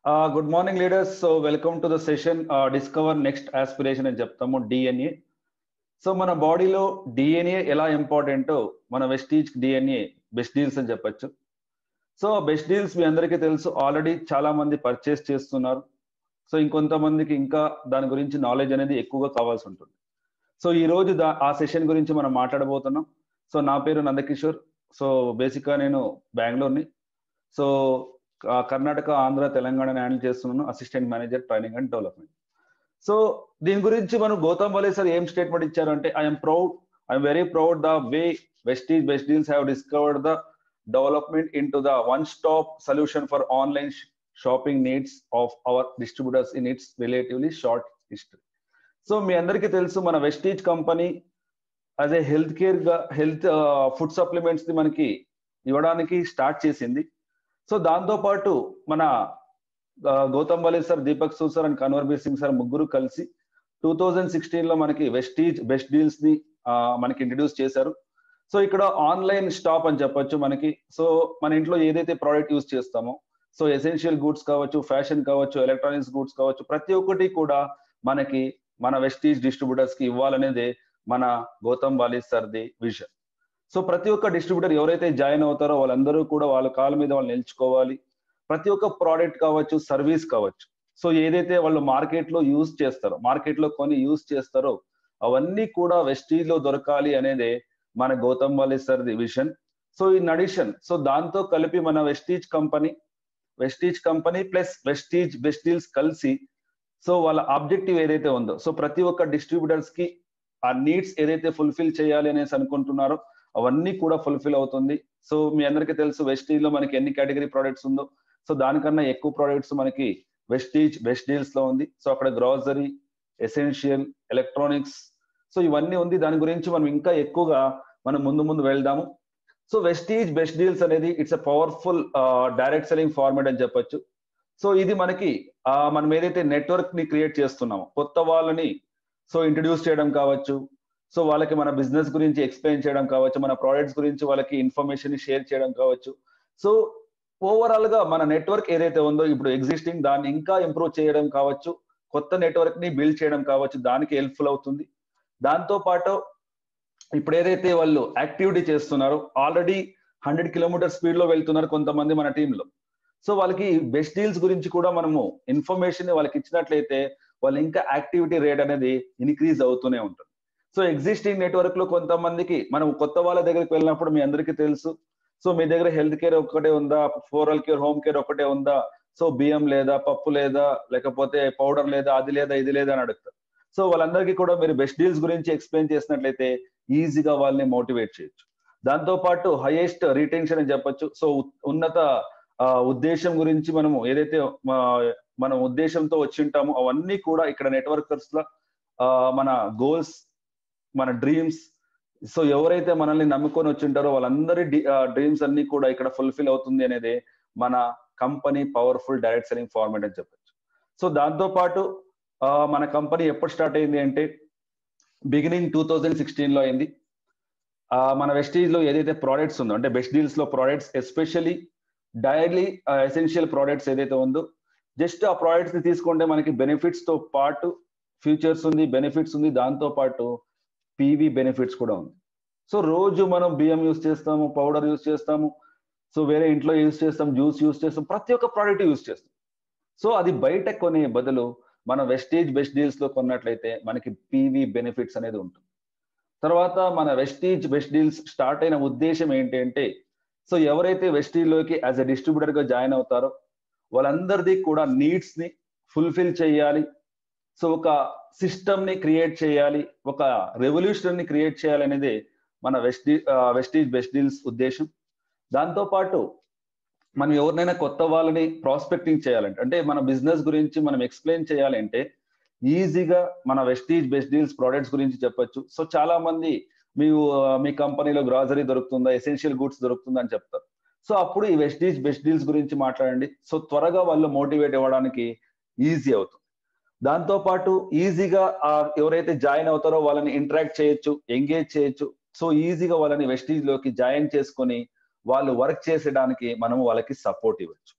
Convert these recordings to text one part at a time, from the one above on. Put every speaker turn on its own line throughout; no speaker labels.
Uh, good morning, leaders. So, welcome to the session uh, Discover Next Aspiration అని చెప్తాము DNA so మన బాడీలో DNA ఎలా ఇంపార్టెంటో మన వెస్టీజ్ డిఎన్ఏ బెస్ట్ డీల్స్ అని చెప్పొచ్చు సో బెస్ట్ డీల్స్ మీ అందరికీ తెలుసు ఆల్రెడీ చాలా మంది పర్చేస్ చేస్తున్నారు సో ఇంకొంతమందికి ఇంకా దాని గురించి నాలెడ్జ్ అనేది ఎక్కువగా కావాల్సి ఉంటుంది సో ఈ రోజు దా ఆ సెషన్ గురించి మనం మాట్లాడబోతున్నాం సో నా పేరు నందకిషోర్ సో బేసిక్గా నేను బెంగళూరుని సో కర్ణాటక ఆంధ్ర తెలంగాణ హ్యాండిల్ చేస్తున్నాను assistant manager training and development so దీని గురించి మనం గౌతమ్ వలే సార్ ఏం స్టేట్మెంట్ ఇచ్చారంటే I'm proud I'm very proud the way Vestige best deals have discovered the development into the one stop solution for online shopping needs of our distributors in its relatively short history so మీ అందరికీ తెలుసు మన Vestige company as a health care గా health food supplements ని మనకి ఇవ్వడానికి start చేసింది so దాంతో పాటు మన గౌతమ్ బలే సార్ దీపక్ సూ sir and Kanwarbir Singh sir ముగ్గురు కలిసి టూ థౌజండ్ సిక్స్టీన్ లో మనకి వెస్టీజ్ బెస్ట్ డీల్స్ ని మనకి ఇంట్రడ్యూస్ చేశారు సో ఇక్కడ ఆన్లైన్ స్టాప్ అని చెప్పొచ్చు మనకి సో మన ఇంట్లో ఏదైతే ప్రోడక్ట్ యూస్ చేస్తామో సో ఎసెన్షియల్ గూడ్స్ కావచ్చు ఫ్యాషన్ కావచ్చు ఎలక్ట్రానిక్స్ గూడ్స్ కావచ్చు ప్రతి ఒక్కటి కూడా మనకి మన వెస్టీజ్ డిస్ట్రిబ్యూటర్స్ కి ఇవ్వాలనేదే మన గౌతమ్ బాలి సార్ది విజన్ సో ప్రతి ఒక్క డిస్ట్రిబ్యూటర్ ఎవరైతే జాయిన్ అవుతారో వాళ్ళందరూ కూడా వాళ్ళ కాళ్ళ మీద వాళ్ళు నిల్చుకోవాలి ప్రతి ఒక్క ప్రోడక్ట్ కావచ్చు సర్వీస్ కావచ్చు సో ఏదైతే వాళ్ళు మార్కెట్ లో యూజ్ చేస్తారో మార్కెట్ లో కొని యూజ్ చేస్తారో అవన్నీ కూడా వెస్టీజ్ లో దొరకాలి అనేదే మన గౌతమ్ బాలి సార్ది vision so in addition so దాంతో కలిపి మన Vestige company Vestige company plus Vestige best deals కలిసి సో వాళ్ళ ఆబ్జెక్టివ్ ఏదైతే ఉందో సో ప్రతి ఒక్క డిస్ట్రిబ్యూటర్స్ కి ఆ నీడ్స్ ఏదైతే ఫుల్ఫిల్ చేయాలి అనేసి అనుకుంటున్నారో అవన్నీ కూడా ఫుల్ఫిల్ అవుతుంది సో మీ అందరికీ తెలుసు వెస్టీజ్ లో మనకి ఎన్ని కేటగిరీ ప్రోడక్ట్స్ ఉందో సో దానికన్నా ఎక్కువ ప్రోడక్ట్స్ మనకి వెస్టీజ్ బెస్ట్ డీల్స్ లో ఉంది సో అక్కడ గ్రాసరీ ఎసెన్షియల్ ఎలక్ట్రానిక్స్ సో ఇవన్నీ ఉంది దాని గురించి మనం ఇంకా ఎక్కువగా మనం ముందు ముందు వెళ్దాము సో వెస్టీజ్ బెస్ట్ డీల్స్ అనేది it's uh powerful direct selling format అని చెప్పొచ్చు సో ఇది మనకి మనం ఏదైతే నెట్వర్క్ ని క్రియేట్ చేస్తున్నామో కొత్త వాళ్ళని సో ఇంట్రడ్యూస్ చేయడం కావచ్చు సో వాళ్ళకి మన బిజినెస్ గురించి ఎక్స్ప్లెయిన్ చేయడం కావచ్చు మన ప్రోడక్ట్స్ గురించి వాళ్ళకి ఇన్ఫర్మేషన్ షేర్ చేయడం కావచ్చు సో ఓవరాల్ గా మన నెట్వర్క్ ఏదైతే ఉందో ఇప్పుడు ఎగ్జిస్టింగ్ దాన్ని ఇంకా ఇంప్రూవ్ చేయడం కావచ్చు కొత్త నెట్వర్క్ ని బిల్డ్ చేయడం కావచ్చు దానికి హెల్ప్ఫుల్ అవుతుంది దాంతో పాటు ఇప్పుడు ఏదైతే వాళ్ళు యాక్టివిటీ చేస్తున్నారో ఆల్రెడీ హండ్రెడ్ కిలోమీటర్ స్పీడ్ లో వెళ్తున్నారు కొంతమంది మన టీంలో సో వాళ్ళకి బెస్ట్ డీల్స్ గురించి కూడా మనము ఇన్ఫర్మేషన్ వాళ్ళకి ఇచ్చినట్లయితే వాళ్ళు ఇంకా యాక్టివిటీ రేట్ అనేది ఇన్క్రీజ్ అవుతూనే ఉంటుంది సో ఎగ్జిస్టింగ్ నెట్వర్క్ లో కొంతమందికి మనం కొత్త వాళ్ళ దగ్గరికి వెళ్ళినప్పుడు మీ అందరికీ తెలుసు సో మీ దగ్గర హెల్త్ కేర్ ఒక్కటే ఉందా ఫోరల్ కేర్ హోమ్ కేర్ ఒకటే ఉందా సో బియ్యం లేదా పప్పు లేదా లేకపోతే పౌడర్ లేదా అది లేదా ఇది లేదా అని అడుగుతారు సో వాళ్ళందరికీ కూడా మీరు బెస్ట్ డీల్స్ గురించి ఎక్స్ప్లెయిన్ చేసినట్లయితే ఈజీగా వాళ్ళని మోటివేట్ చేయొచ్చు దాంతో పాటు హైయెస్ట్ రిటెన్షన్ అని చెప్పొచ్చు సో ఉన్నత ఉద్దేశం గురించి మనము ఏదైతే మనం ఉద్దేశంతో వచ్చి ఉంటామో అవన్నీ కూడా ఇక్కడ నెట్వర్కర్స్ లో మన గోల్స్ మన డ్రీమ్స్ సో ఎవరైతే మనల్ని నమ్ముకొని వచ్చి ఉంటారో వాళ్ళందరి డ్రీమ్స్ అన్ని కూడా ఇక్కడ ఫుల్ఫిల్ అవుతుంది అనేది మన company powerful direct selling format అని చెప్పొచ్చు సో దాంతో పాటు మన కంపెనీ ఎప్పుడు స్టార్ట్ అయింది అంటే బిగినింగ్ టూ థౌజండ్ సిక్స్టీన్ లో అయింది మన వెస్టీజ్ లో ఏదైతే ప్రోడక్ట్స్ ఉందో అంటే బెస్ట్ డీల్స్ లో products especially daily essential products ఏదైతే ఉందో జస్ట్ ఆ ప్రోడక్ట్స్ ని తీసుకుంటే మనకి బెనిఫిట్స్ తో పాటు ఫ్యూచర్స్ ఉంది బెనిఫిట్స్ ఉంది దాంతో పాటు పీవీ బెనిఫిట్స్ కూడా ఉంది సో రోజు మనం బియ్యం యూస్ చేస్తాము పౌడర్ యూస్ చేస్తాము సో వేరే ఇంట్లో యూస్ చేస్తాం జ్యూస్ యూస్ చేస్తాం ప్రతి ఒక్క ప్రోడక్ట్ యూస్ చేస్తాం సో అది బయట కొనే బదులు మన వెస్టేజ్ బెస్ట్ డీల్స్ లో కొన్నట్లయితే మనకి పీవీ బెనిఫిట్స్ అనేది ఉంటుంది తర్వాత మన వెస్టీజ్ బెస్ట్ డీల్స్ స్టార్ట్ అయిన ఉద్దేశం ఏంటి అంటే సో ఎవరైతే వెస్టీజ్ లోకి యాజ్ ఎ డిస్ట్రిబ్యూటర్ గా జాయిన్ అవుతారో వాళ్ళందరిది కూడా నీడ్స్ ని ఫుల్ఫిల్ చేయాలి సో ఒక సిస్టమ్ ని క్రియేట్ చేయాలి ఒక రెవల్యూషన్ ని క్రియేట్ చేయాలి అనేది మన వెస్టీ వెస్టీజ్ బెస్ట్ డీల్స్ ఉద్దేశం దాంతో పాటు మనం ఎవరినైనా కొత్త వాళ్ళని ప్రాస్పెక్టింగ్ చేయాలంటే అంటే మన బిజినెస్ గురించి మనం ఎక్స్ప్లెయిన్ చేయాలంటే ఈజీగా మన వెస్టీజ్ బెస్ట్ డీల్స్ ప్రోడక్ట్స్ గురించి చెప్పొచ్చు సో చాలా మంది మీ మీ కంపెనీలో గ్రాసరీ దొరుకుతుందా ఎసెన్షియల్ గుడ్స్ దొరుకుతుందా అని చెప్తారు సో అప్పుడు ఈ వెస్టీజ్ బెస్ట్ డీల్స్ గురించి మాట్లాడండి సో త్వరగా వాళ్ళు మోటివేట్ ఇవ్వడానికి ఈజీ అవుతుంది దాంతో పాటు ఈజీగా ఎవరైతే జాయిన్ అవుతారో వాళ్ళని ఇంటరాక్ట్ చేయొచ్చు ఎంగేజ్ చేయొచ్చు సో ఈజీగా వాళ్ళని వెస్టీజ్ లోకి జాయిన్ చేసుకొని వాళ్ళు వర్క్ చేసేయడానికి మనము వాళ్ళకి సపోర్ట్ ఇవ్వచ్చు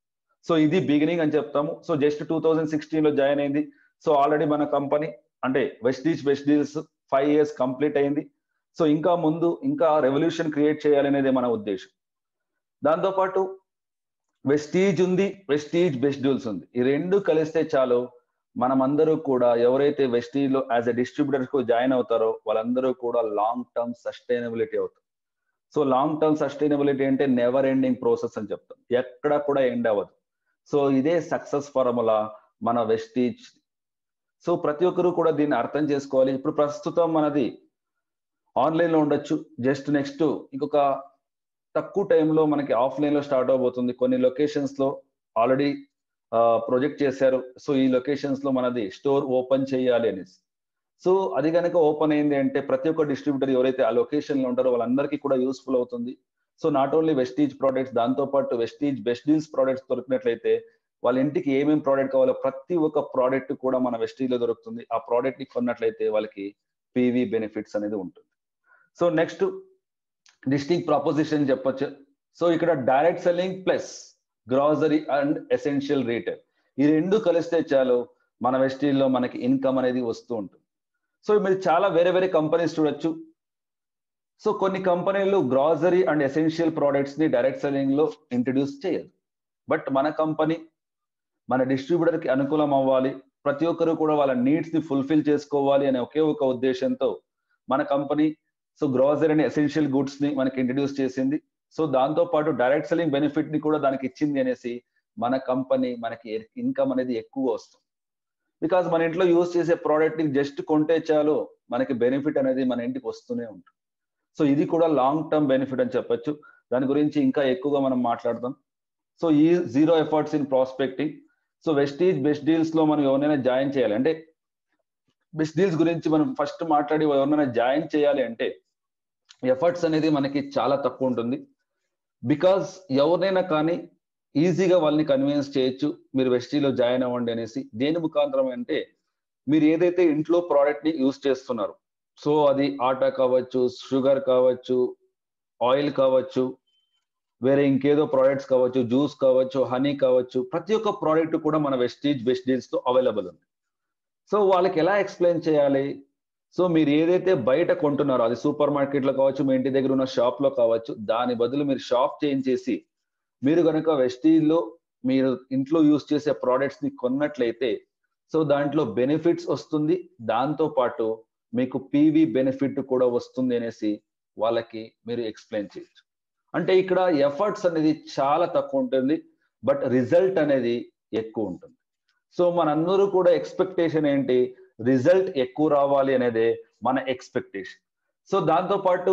సో ఇది బిగినింగ్ అని చెప్తాము so just two thousand sixteen లో జాయిన్ అయింది సో ఆల్రెడీ మన కంపెనీ అంటే Vestige best deals five years complete అయింది సో ఇంకా ముందు ఇంకా రెవల్యూషన్ క్రియేట్ చేయాలనేది మన ఉద్దేశం దాంతోపాటు వెస్టీజ్ ఉంది వెస్టీజ్ బెస్ట్ డీల్స్ ఉంది ఈ రెండు కలిస్తే చాలు మనమందరూ కూడా ఎవరైతే వెస్టీజ్ లో యాజ్ ఎ డిస్ట్రిబ్యూటర్ కు జాయిన్ అవుతారో వాళ్ళందరూ కూడా లాంగ్ టర్మ్ సస్టైనబిలిటీ అవుతారు సో లాంగ్ టర్మ్ సస్టైనబిలిటీ అంటే నెవర్ ఎండింగ్ ప్రాసెస్ అని చెప్తాం ఎక్కడ కూడా ఎండ్ అవ్వదు సో ఇదే సక్సెస్ ఫార్ములా మన వెస్టీజ్ సో ప్రతి ఒక్కరు కూడా దీన్ని అర్థం చేసుకోవాలి ఇప్పుడు ప్రస్తుతం మనది ఆన్లైన్ లో ఉండొచ్చు జస్ట్ నెక్స్ట్ ఇంకొక తక్కువ టైంలో మనకి ఆఫ్లైన్ లో స్టార్ట్ అవబోతుంది కొన్ని లొకేషన్స్ లో ఆల్రెడీ ప్రొజెక్ట్ చేశారు సో ఈ లొకేషన్స్ లో మనది స్టోర్ ఓపెన్ చేయాలి అనేసి సో అది కనుక ఓపెన్ అయింది అంటే ప్రతి ఒక్క డిస్ట్రిబ్యూటర్ ఎవరైతే ఆ లొకేషన్ లో ఉంటారో వాళ్ళందరికీ కూడా యూస్ఫుల్ అవుతుంది so not only Vestige products దాంతో పాటు వెస్టీజ్ బెస్ట్ డీల్స్ ప్రోడక్ట్స్ దొరికినట్లయితే వాళ్ళ ఇంటికి ఏమేమి ప్రోడక్ట్ కావాలో ప్రతి ఒక్క ప్రోడక్ట్ కూడా మన వెస్టీజ్ లో దొరుకుతుంది ఆ ప్రోడక్ట్ ని కొన్నట్లయితే వాళ్ళకి పీవీ బెనిఫిట్స్ అనేది ఉంటుంది సో నెక్స్ట్ డిస్టింగ్ ప్రపోజిషన్ చెప్పొచ్చు సో ఇక్కడ direct selling plus grocery and essential retail ఈ రెండు కలిస్తే చాలు మన వెస్టీల్లో మనకి ఇన్కమ్ అనేది వస్తూ ఉంటుంది సో మీరు చాలా వేరే వేరే కంపెనీస్ చూడొచ్చు సో కొన్ని కంపెనీలు గ్రాసరీ అండ్ ఎసెన్షియల్ ప్రోడక్ట్స్ ని డైరెక్ట్ సెల్లింగ్ లో ఇంట్రడ్యూస్ చేయదు బట్ మన కంపెనీ మన డిస్ట్రిబ్యూటర్ కి అనుకూలం అవ్వాలి ప్రతి ఒక్కరు కూడా వాళ్ళ నీడ్స్ ని ఫుల్ఫిల్ చేసుకోవాలి అనే ఒకే ఒక ఉద్దేశంతో మన company so grocery and essential goods ని మనకి ఇంట్రడ్యూస్ చేసింది సో దాంతో పాటు డైరెక్ట్ సెల్లింగ్ బెనిఫిట్ ని కూడా దానికి ఇచ్చింది అనేసి మన కంపెనీ మనకి ఇన్కమ్ అనేది ఎక్కువ వస్తుంది బికాస్ మన ఇంట్లో యూజ్ చేసే ప్రోడక్ట్ ని జస్ట్ కొంటే చాలు మనకి బెనిఫిట్ అనేది మన ఇంటికి వస్తూనే ఉంటుంది సో ఇది కూడా లాంగ్ టర్మ్ బెనిఫిట్ అని చెప్పొచ్చు దాని గురించి ఇంకా ఎక్కువగా మనం మాట్లాడదాం సో ఈ zero efforts in prospecting so Vestige best deals లో మనం ఎవరైనా జాయిన్ చేయాలి అంటే బెస్ట్ డీల్స్ గురించి మనం ఫస్ట్ మాట్లాడి ఎవరైనా జాయిన్ చేయాలి అంటే ఎఫర్ట్స్ అనేది మనకి చాలా తక్కువ ఉంటుంది బికాస్ ఎవరినైనా కానీ ఈజీగా వాళ్ళని కన్విన్స్ చేయొచ్చు మీరు వెస్టీలో జాయిన్ అవ్వండి అనేసి దేని ముఖాంతరం అంటే మీరు ఏదైతే ఇంట్లో ప్రోడక్ట్ ని యూజ్ చేస్తున్నారు సో అది ఆటా కావచ్చు షుగర్ కావచ్చు ఆయిల్ కావచ్చు వేరే ఇంకేదో ప్రోడక్ట్స్ కావచ్చు జ్యూస్ కావచ్చు హనీ కావచ్చు ప్రతి ఒక్క ప్రోడక్ట్ కూడా మన వెస్టీజ్ బెస్ట్ డీల్స్ తో అవైలబుల్ ఉంది సో వాళ్ళకి ఎలా ఎక్స్ప్లెయిన్ చేయాలి సో మీరు ఏదైతే బయట కొంటున్నారో అది సూపర్ మార్కెట్ లో కావచ్చు మీ ఇంటి దగ్గర ఉన్న షాప్ లో కావచ్చు దాని బదులు మీరు షాప్ చేంజ్ చేసి మీరు కనుక వెస్టీజ్లో మీరు ఇంట్లో యూజ్ చేసే ప్రోడక్ట్స్ ని కొన్నట్లయితే సో దాంట్లో బెనిఫిట్స్ వస్తుంది దాంతో పాటు మీకు పీవీ బెనిఫిట్ కూడా వస్తుంది అనేసి వాళ్ళకి మీరు ఎక్స్ప్లెయిన్ చేయొచ్చు అంటే ఇక్కడ ఎఫర్ట్స్ అనేది చాలా తక్కువ ఉంటుంది బట్ రిజల్ట్ అనేది ఎక్కువ ఉంటుంది సో మనందరూ కూడా ఎక్స్పెక్టేషన్ ఏంటి రిజల్ట్ ఎక్కువ రావాలి అనేదే మన ఎక్స్పెక్టేషన్ సో దాంతో పాటు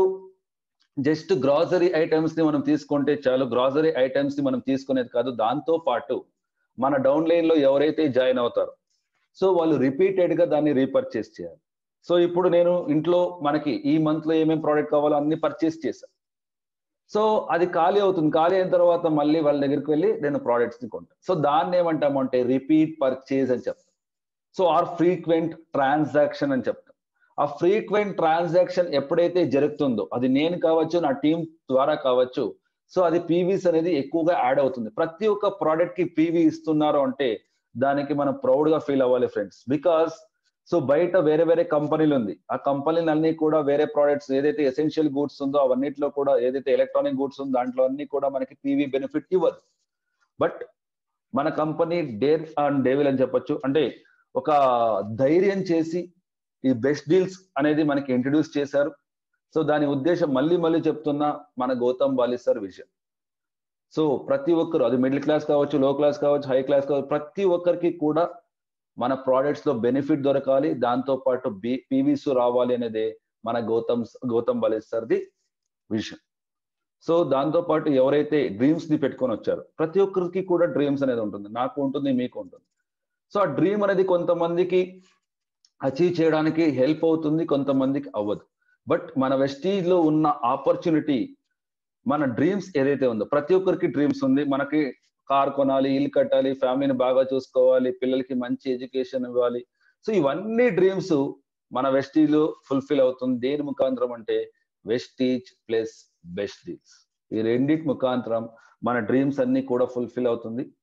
జస్ట్ గ్రాసరీ ఐటమ్స్ ని మనం తీసుకుంటే చాలు గ్రాసరీ ఐటమ్స్ ని మనం తీసుకునేది కాదు దాంతో పాటు మన డౌన్ లైన్ లో ఎవరైతే జాయిన్ అవుతారో సో వాళ్ళు రిపీటెడ్ గా దాన్ని రీపర్చేస్ చేయాలి సో ఇప్పుడు నేను ఇంట్లో మనకి ఈ మంత్ లో ఏమేమి ప్రోడక్ట్ కావాలో అన్ని పర్చేస్ చేశాను సో అది ఖాళీ అవుతుంది ఖాళీ అయిన తర్వాత మళ్ళీ వాళ్ళ దగ్గరికి వెళ్ళి నేను ప్రోడక్ట్స్ ని కొంటాను సో దాన్ని ఏమంటామంటే రిపీట్ పర్చేజ్ అని చెప్తాం సో ఆర్ ఫ్రీక్వెంట్ ట్రాన్సాక్షన్ అని చెప్తాం ఆ ఫ్రీక్వెంట్ ట్రాన్సాక్షన్ ఎప్పుడైతే జరుగుతుందో అది నేను కావచ్చు నా టీం ద్వారా కావచ్చు సో అది పీవీస్ అనేది ఎక్కువగా యాడ్ అవుతుంది ప్రతి ఒక్క ప్రోడక్ట్ కి పీవీ ఇస్తున్నారు అంటే దానికి మనం ప్రౌడ్ గా ఫీల్ అవ్వాలి ఫ్రెండ్స్ బికాస్ సో బయట వేరే వేరే కంపెనీలు ఉంది ఆ కంపెనీలు అన్ని కూడా వేరే ప్రోడక్ట్స్ ఏదైతే ఎసెన్షియల్ గూడ్స్ ఉందో అవన్నిటిలో కూడా ఏదైతే ఎలక్ట్రానిక్ గూడ్స్ ఉందో దాంట్లో అన్ని కూడా మనకి పీవీ బెనిఫిట్ ఇవ్వదు బట్ మన కంపెనీ డేర్ అండ్ డేవిల్ అని చెప్పొచ్చు అంటే ఒక ధైర్యం చేసి ఈ బెస్ట్ డీల్స్ అనేది మనకి ఇంట్రడ్యూస్ చేశారు సో దాని ఉద్దేశం మళ్ళీ మళ్ళీ చెప్తున్నా మన Gautam Bali sir vision so ప్రతి ఒక్కరు అది మిడిల్ క్లాస్ కావచ్చు లో క్లాస్ కావచ్చు హై క్లాస్ కావచ్చు ప్రతి ఒక్కరికి కూడా మన ప్రోడక్ట్స్ లో బెనిఫిట్ దొరకాలి దాంతో పాటు బి పీవీస్ రావాలి అనేది మన గౌతమ్ గౌతమ్ బాలి సార్ది విజన్ సో దాంతో పాటు ఎవరైతే డ్రీమ్స్ ని పెట్టుకొని వచ్చారో ప్రతి ఒక్కరికి కూడా డ్రీమ్స్ అనేది ఉంటుంది నాకు ఉంటుంది మీకు ఉంటుంది సో ఆ డ్రీమ్ అనేది కొంతమందికి అచీవ్ చేయడానికి హెల్ప్ అవుతుంది కొంతమందికి అవ్వదు బట్ మన వెస్టీజ్ లో ఉన్న ఆపర్చునిటీ మన డ్రీమ్స్ ఏదైతే ఉందో ప్రతి ఒక్కరికి డ్రీమ్స్ ఉంది మనకి కార్ కొనాలి ఇల్లు కట్టాలి ఫ్యామిలీని బాగా చూసుకోవాలి పిల్లలకి మంచి ఎడ్యుకేషన్ ఇవ్వాలి సో ఇవన్నీ డ్రీమ్స్ మన వెస్టీజ్ లో ఫుల్ఫిల్ అవుతుంది దేని ముఖాంతరం అంటే వెస్టీజ్ ప్లస్ బెస్ట్ డీల్స్ ఈ రెండింటి ముఖాంతరం మన డ్రీమ్స్ అన్ని కూడా ఫుల్ఫిల్ అవుతుంది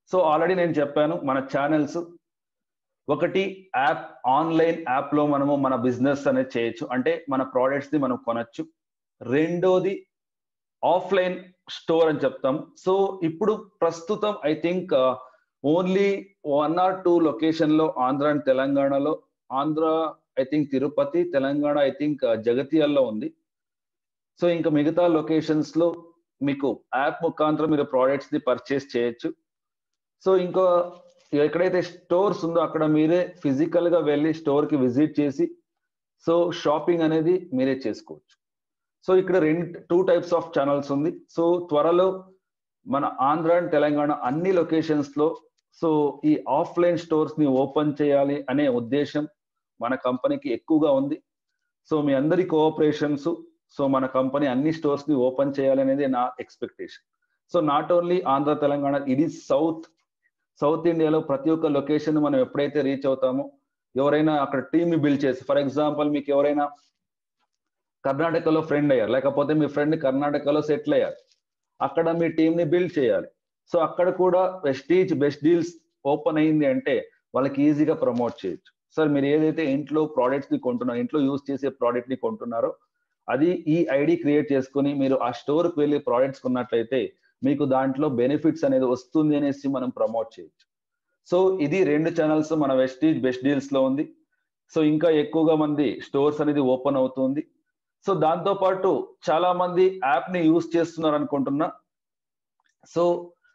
సో ఆల్రెడీ నేను చెప్పాను మన ఛానల్స్ ఒకటి యాప్ ఆన్లైన్ యాప్ లో మనము మన బిజినెస్ అనేది చేయొచ్చు అంటే మన ప్రోడక్ట్స్ ని మనం కొనొచ్చు రెండోది ఆఫ్లైన్ స్టోర్ అని చెప్తాం సో ఇప్పుడు ప్రస్తుతం I think only one or two location లో ఆంధ్ర అండ్ తెలంగాణలో Andhra I think Tirupati Telangana I think జగతియాల్లో ఉంది సో ఇంకా మిగతా లొకేషన్స్ లో మీకు యాప్ ముఖాంతరం మీరు ప్రోడక్ట్స్ ని పర్చేస్ చేయొచ్చు సో ఇంకా ఎక్కడైతే స్టోర్స్ ఉందో అక్కడ మీరే ఫిజికల్ గా వెళ్ళి స్టోర్ కి విజిట్ చేసి సో షాపింగ్ అనేది మీరే చేసుకోవచ్చు సో ఇక్కడ రెండు టూ టైప్స్ ఆఫ్ ఛానల్స్ ఉంది సో త్వరలో మన ఆంధ్ర అండ్ తెలంగాణ అన్ని లొకేషన్స్ లో సో ఈ ఆఫ్లైన్ స్టోర్స్ ని ఓపెన్ చేయాలి అనే ఉద్దేశం మన కంపెనీకి ఎక్కువగా ఉంది సో మీ అందరి కోఆపరేషన్స్ సో మన కంపెనీ అన్ని స్టోర్స్ ని ఓపెన్ చేయాలి అనేది నా expectation so not only Andhra Telangana ఇది సౌత్ సౌత్ ఇండియాలో ప్రతి ఒక్క లొకేషన్ మనం ఎప్పుడైతే రీచ్ అవుతామో ఎవరైనా అక్కడ టీమ్ ని బిల్డ్ చేసి ఫర్ ఎగ్జాంపుల్ మీకు ఎవరైనా కర్ణాటకలో ఫ్రెండ్ అయ్యారు లేకపోతే మీ ఫ్రెండ్ కర్ణాటకలో సెటిల్ అయ్యారు అక్కడ మీ టీమ్ ని బిల్డ్ చేయాలి సో అక్కడ కూడా వెస్టీజ్ బెస్ట్ డీల్స్ ఓపెన్ అయింది అంటే వాళ్ళకి ఈజీగా ప్రమోట్ చేయొచ్చు సార్ మీరు ఏదైతే ఇంట్లో ప్రోడక్ట్స్ ని కొంటున్నారో ఇంట్లో యూజ్ చేసే ప్రోడక్ట్ ని కొంటున్నారో అది ఈ ఐడి క్రియేట్ చేసుకుని మీరు ఆ స్టోర్కి వెళ్ళి ప్రోడక్ట్స్ కొన్నట్లయితే మీకు దాంట్లో బెనిఫిట్స్ అనేది వస్తుంది అనేసి మనం ప్రమోట్ చేయొచ్చు సో ఇది రెండు ఛానల్స్ మన వెస్టీజ్ బెస్ట్ డీల్స్ లో ఉంది సో ఇంకా ఎక్కువగా మంది స్టోర్స్ అనేది ఓపెన్ అవుతుంది సో దాంతో పాటు చాలా మంది యాప్ ని యూజ్ చేస్తున్నారు అనుకుంటున్నా సో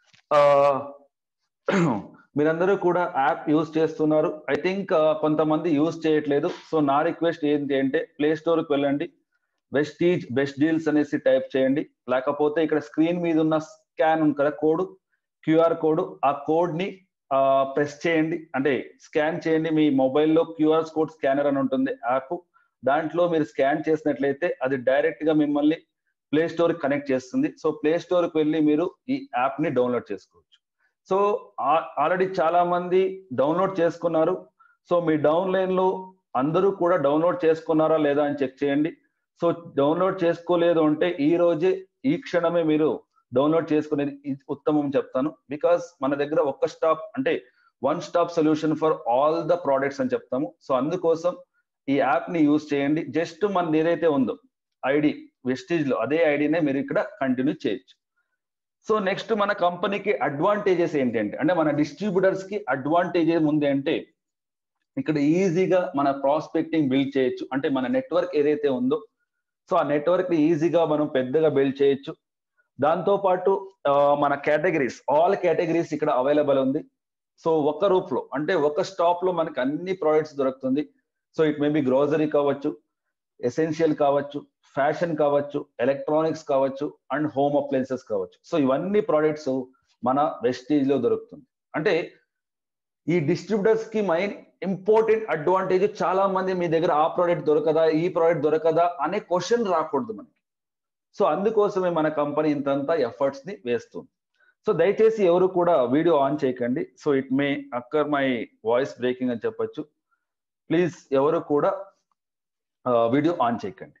మీరందరూ కూడా యాప్ యూజ్ చేస్తున్నారు ఐ థింక్ కొంతమంది యూజ్ చేయట్లేదు సో నా రిక్వెస్ట్ ఏంటి అంటే ప్లే స్టోర్కి వెళ్ళండి వెస్టీజ్ బెస్ట్ డీల్స్ అనేసి టైప్ చేయండి లేకపోతే ఇక్కడ స్క్రీన్ మీద ఉన్న స్కాన్ ఉంది కదా కోడ్ క్యూఆర్ కోడ్ ఆ కోడ్ ని ప్రెస్ చేయండి అంటే స్కాన్ చేయండి మీ మొబైల్లో క్యూఆర్ కోడ్ స్కానర్ అని ఉంటుంది యాప్ దాంట్లో మీరు స్కాన్ చేసినట్లయితే అది డైరెక్ట్ గా మిమ్మల్ని ప్లే స్టోర్ కనెక్ట్ చేస్తుంది సో ప్లే స్టోర్కి వెళ్ళి మీరు ఈ యాప్ ని డౌన్లోడ్ చేసుకోవచ్చు సో ఆల్రెడీ చాలా మంది డౌన్లోడ్ చేసుకున్నారు సో మీ డౌన్లైన్ లో అందరూ కూడా డౌన్లోడ్ చేసుకున్నారా లేదా అని చెక్ చేయండి సో డౌన్లోడ్ చేసుకోలేదు అంటే ఈ రోజే ఈ క్షణమే మీరు డౌన్లోడ్ చేసుకునేది ఉత్తమం చెప్తాను బికాస్ మన దగ్గర ఒక్క స్టాప్ అంటే one stop solution for all the products అని చెప్తాము సో అందుకోసం ఈ యాప్ ని యూజ్ చేయండి జస్ట్ మనది ఏదైతే ఉందో ఐడి వెస్టేజ్ లో అదే ఐడినే మీరు ఇక్కడ కంటిన్యూ చేయొచ్చు సో నెక్స్ట్ మన కంపెనీకి అడ్వాంటేజెస్ ఏంటంటే అంటే మన డిస్ట్రిబ్యూటర్స్ కి అడ్వాంటేజెస్ ఉంది అంటే ఇక్కడ ఈజీగా మన ప్రాస్పెక్టింగ్ బిల్డ్ చేయొచ్చు అంటే మన నెట్వర్క్ ఏదైతే ఉందో సో ఆ నెట్వర్క్ ని ఈజీగా మనం పెద్దగా బిల్డ్ చేయొచ్చు దాంతో పాటు మన కేటగిరీస్ ఆల్ కేటగిరీస్ ఇక్కడ అవైలబుల్ ఉంది సో ఒక రూప్ లో అంటే ఒక స్టాప్ లో మనకి అన్ని ప్రోడక్ట్స్ దొరుకుతుంది so it may be grocery కావచ్చు ఎసెన్షియల్ కావచ్చు ఫ్యాషన్ కావచ్చు ఎలక్ట్రానిక్స్ కావచ్చు అండ్ హోమ్ అప్లయన్సెస్ కావచ్చు సో ఇవన్నీ ప్రోడక్ట్స్ మన వెస్టేజ్ లో దొరుకుతుంది అంటే ఈ డిస్ట్రిబ్యూటర్స్ కి మెయిన్ ఇంపార్టెంట్ అడ్వాంటేజ్ చాలా మంది మీ దగ్గర ఆ ప్రోడక్ట్ దొరకదా ఈ ప్రోడక్ట్ దొరకదా అనే క్వశ్చన్ రాకూడదు మనకి సో అందుకోసమే మన కంపెనీ ఇంతంతా ఎఫర్ట్స్ ని వేస్తుంది సో దయచేసి ఎవరు కూడా వీడియో ఆన్ చేయకండి so it may occur my voice breaking అని చెప్పొచ్చు ప్లీజ్ ఎవరు కూడా వీడియో ఆన్ చేయకండి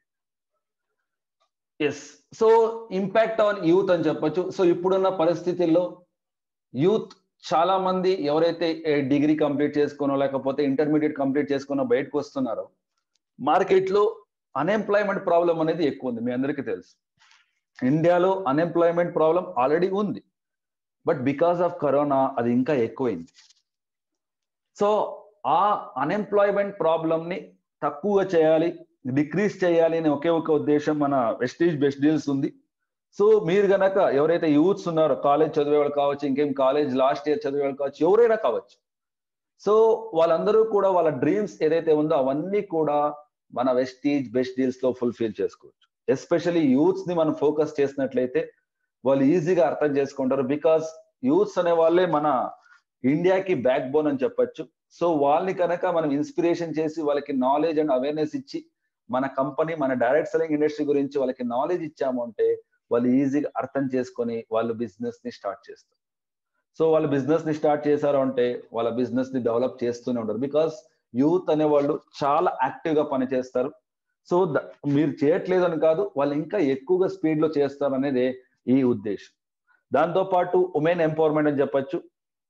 yes so impact on youth అని చెప్పొచ్చు సో ఇప్పుడున్న పరిస్థితుల్లో యూత్ చాలా మంది ఎవరైతే డిగ్రీ కంప్లీట్ చేసుకునో లేకపోతే ఇంటర్మీడియట్ కంప్లీట్ చేసుకునో బయటకు వస్తున్నారో మార్కెట్లో అన్ఎంప్లాయ్మెంట్ ప్రాబ్లం అనేది ఎక్కువ ఉంది మీ అందరికీ తెలుసు ఇండియాలో అన్ఎంప్లాయ్మెంట్ ప్రాబ్లం ఆల్రెడీ ఉంది బట్ బికాస్ ఆఫ్ కరోనా అది ఇంకా ఎక్కువైంది సో ఆ అన్ఎంప్లాయ్మెంట్ ప్రాబ్లమ్ ని తక్కువ చేయాలి డిక్రీజ్ చేయాలి అనే ఒకే ఒక ఉద్దేశం మన వెస్టీజ్ బెస్ట్ డీల్స్ ఉంది సో మీరు గనక ఎవరైతే యూత్స్ ఉన్నారో కాలేజ్ చదివే వాళ్ళు కావచ్చు ఇంకేం కాలేజ్ లాస్ట్ ఇయర్ చదివే వాళ్ళు కావచ్చు ఎవరైనా కావచ్చు సో వాళ్ళందరూ కూడా వాళ్ళ డ్రీమ్స్ ఏదైతే ఉందో అవన్నీ కూడా మన వెస్టీజ్ బెస్ట్ డీల్స్ లో ఫుల్ఫిల్ చేసుకోవచ్చు ఎస్పెషల్లీ యూత్స్ ని మనం ఫోకస్ చేసినట్లయితే వాళ్ళు ఈజీగా అర్థం చేసుకుంటారు బికాస్ యూత్స్ అనే వాళ్ళే మన ఇండియాకి బ్యాక్ బోన్ అని చెప్పొచ్చు సో వాళ్ళని కనుక మనం ఇన్స్పిరేషన్ చేసి వాళ్ళకి నాలెడ్జ్ అండ్ అవేర్నెస్ ఇచ్చి మన కంపెనీ మన డైరెక్ట్ సెలింగ్ ఇండస్ట్రీ గురించి వాళ్ళకి నాలెడ్జ్ ఇచ్చాము అంటే వాళ్ళు ఈజీగా అర్థం చేసుకొని వాళ్ళు బిజినెస్ ని స్టార్ట్ చేస్తారు సో వాళ్ళు బిజినెస్ ని స్టార్ట్ చేశారు అంటే వాళ్ళ బిజినెస్ ని డెవలప్ చేస్తూనే ఉంటారు బికాస్ యూత్ అనే వాళ్ళు చాలా యాక్టివ్ గా పనిచేస్తారు సో మీరు చేయట్లేదు అని కాదు వాళ్ళు ఇంకా ఎక్కువగా స్పీడ్ లో చేస్తారు అనేది ఈ ఉద్దేశం దాంతో పాటు ఉమెన్ ఎంపవర్మెంట్ అని చెప్పొచ్చు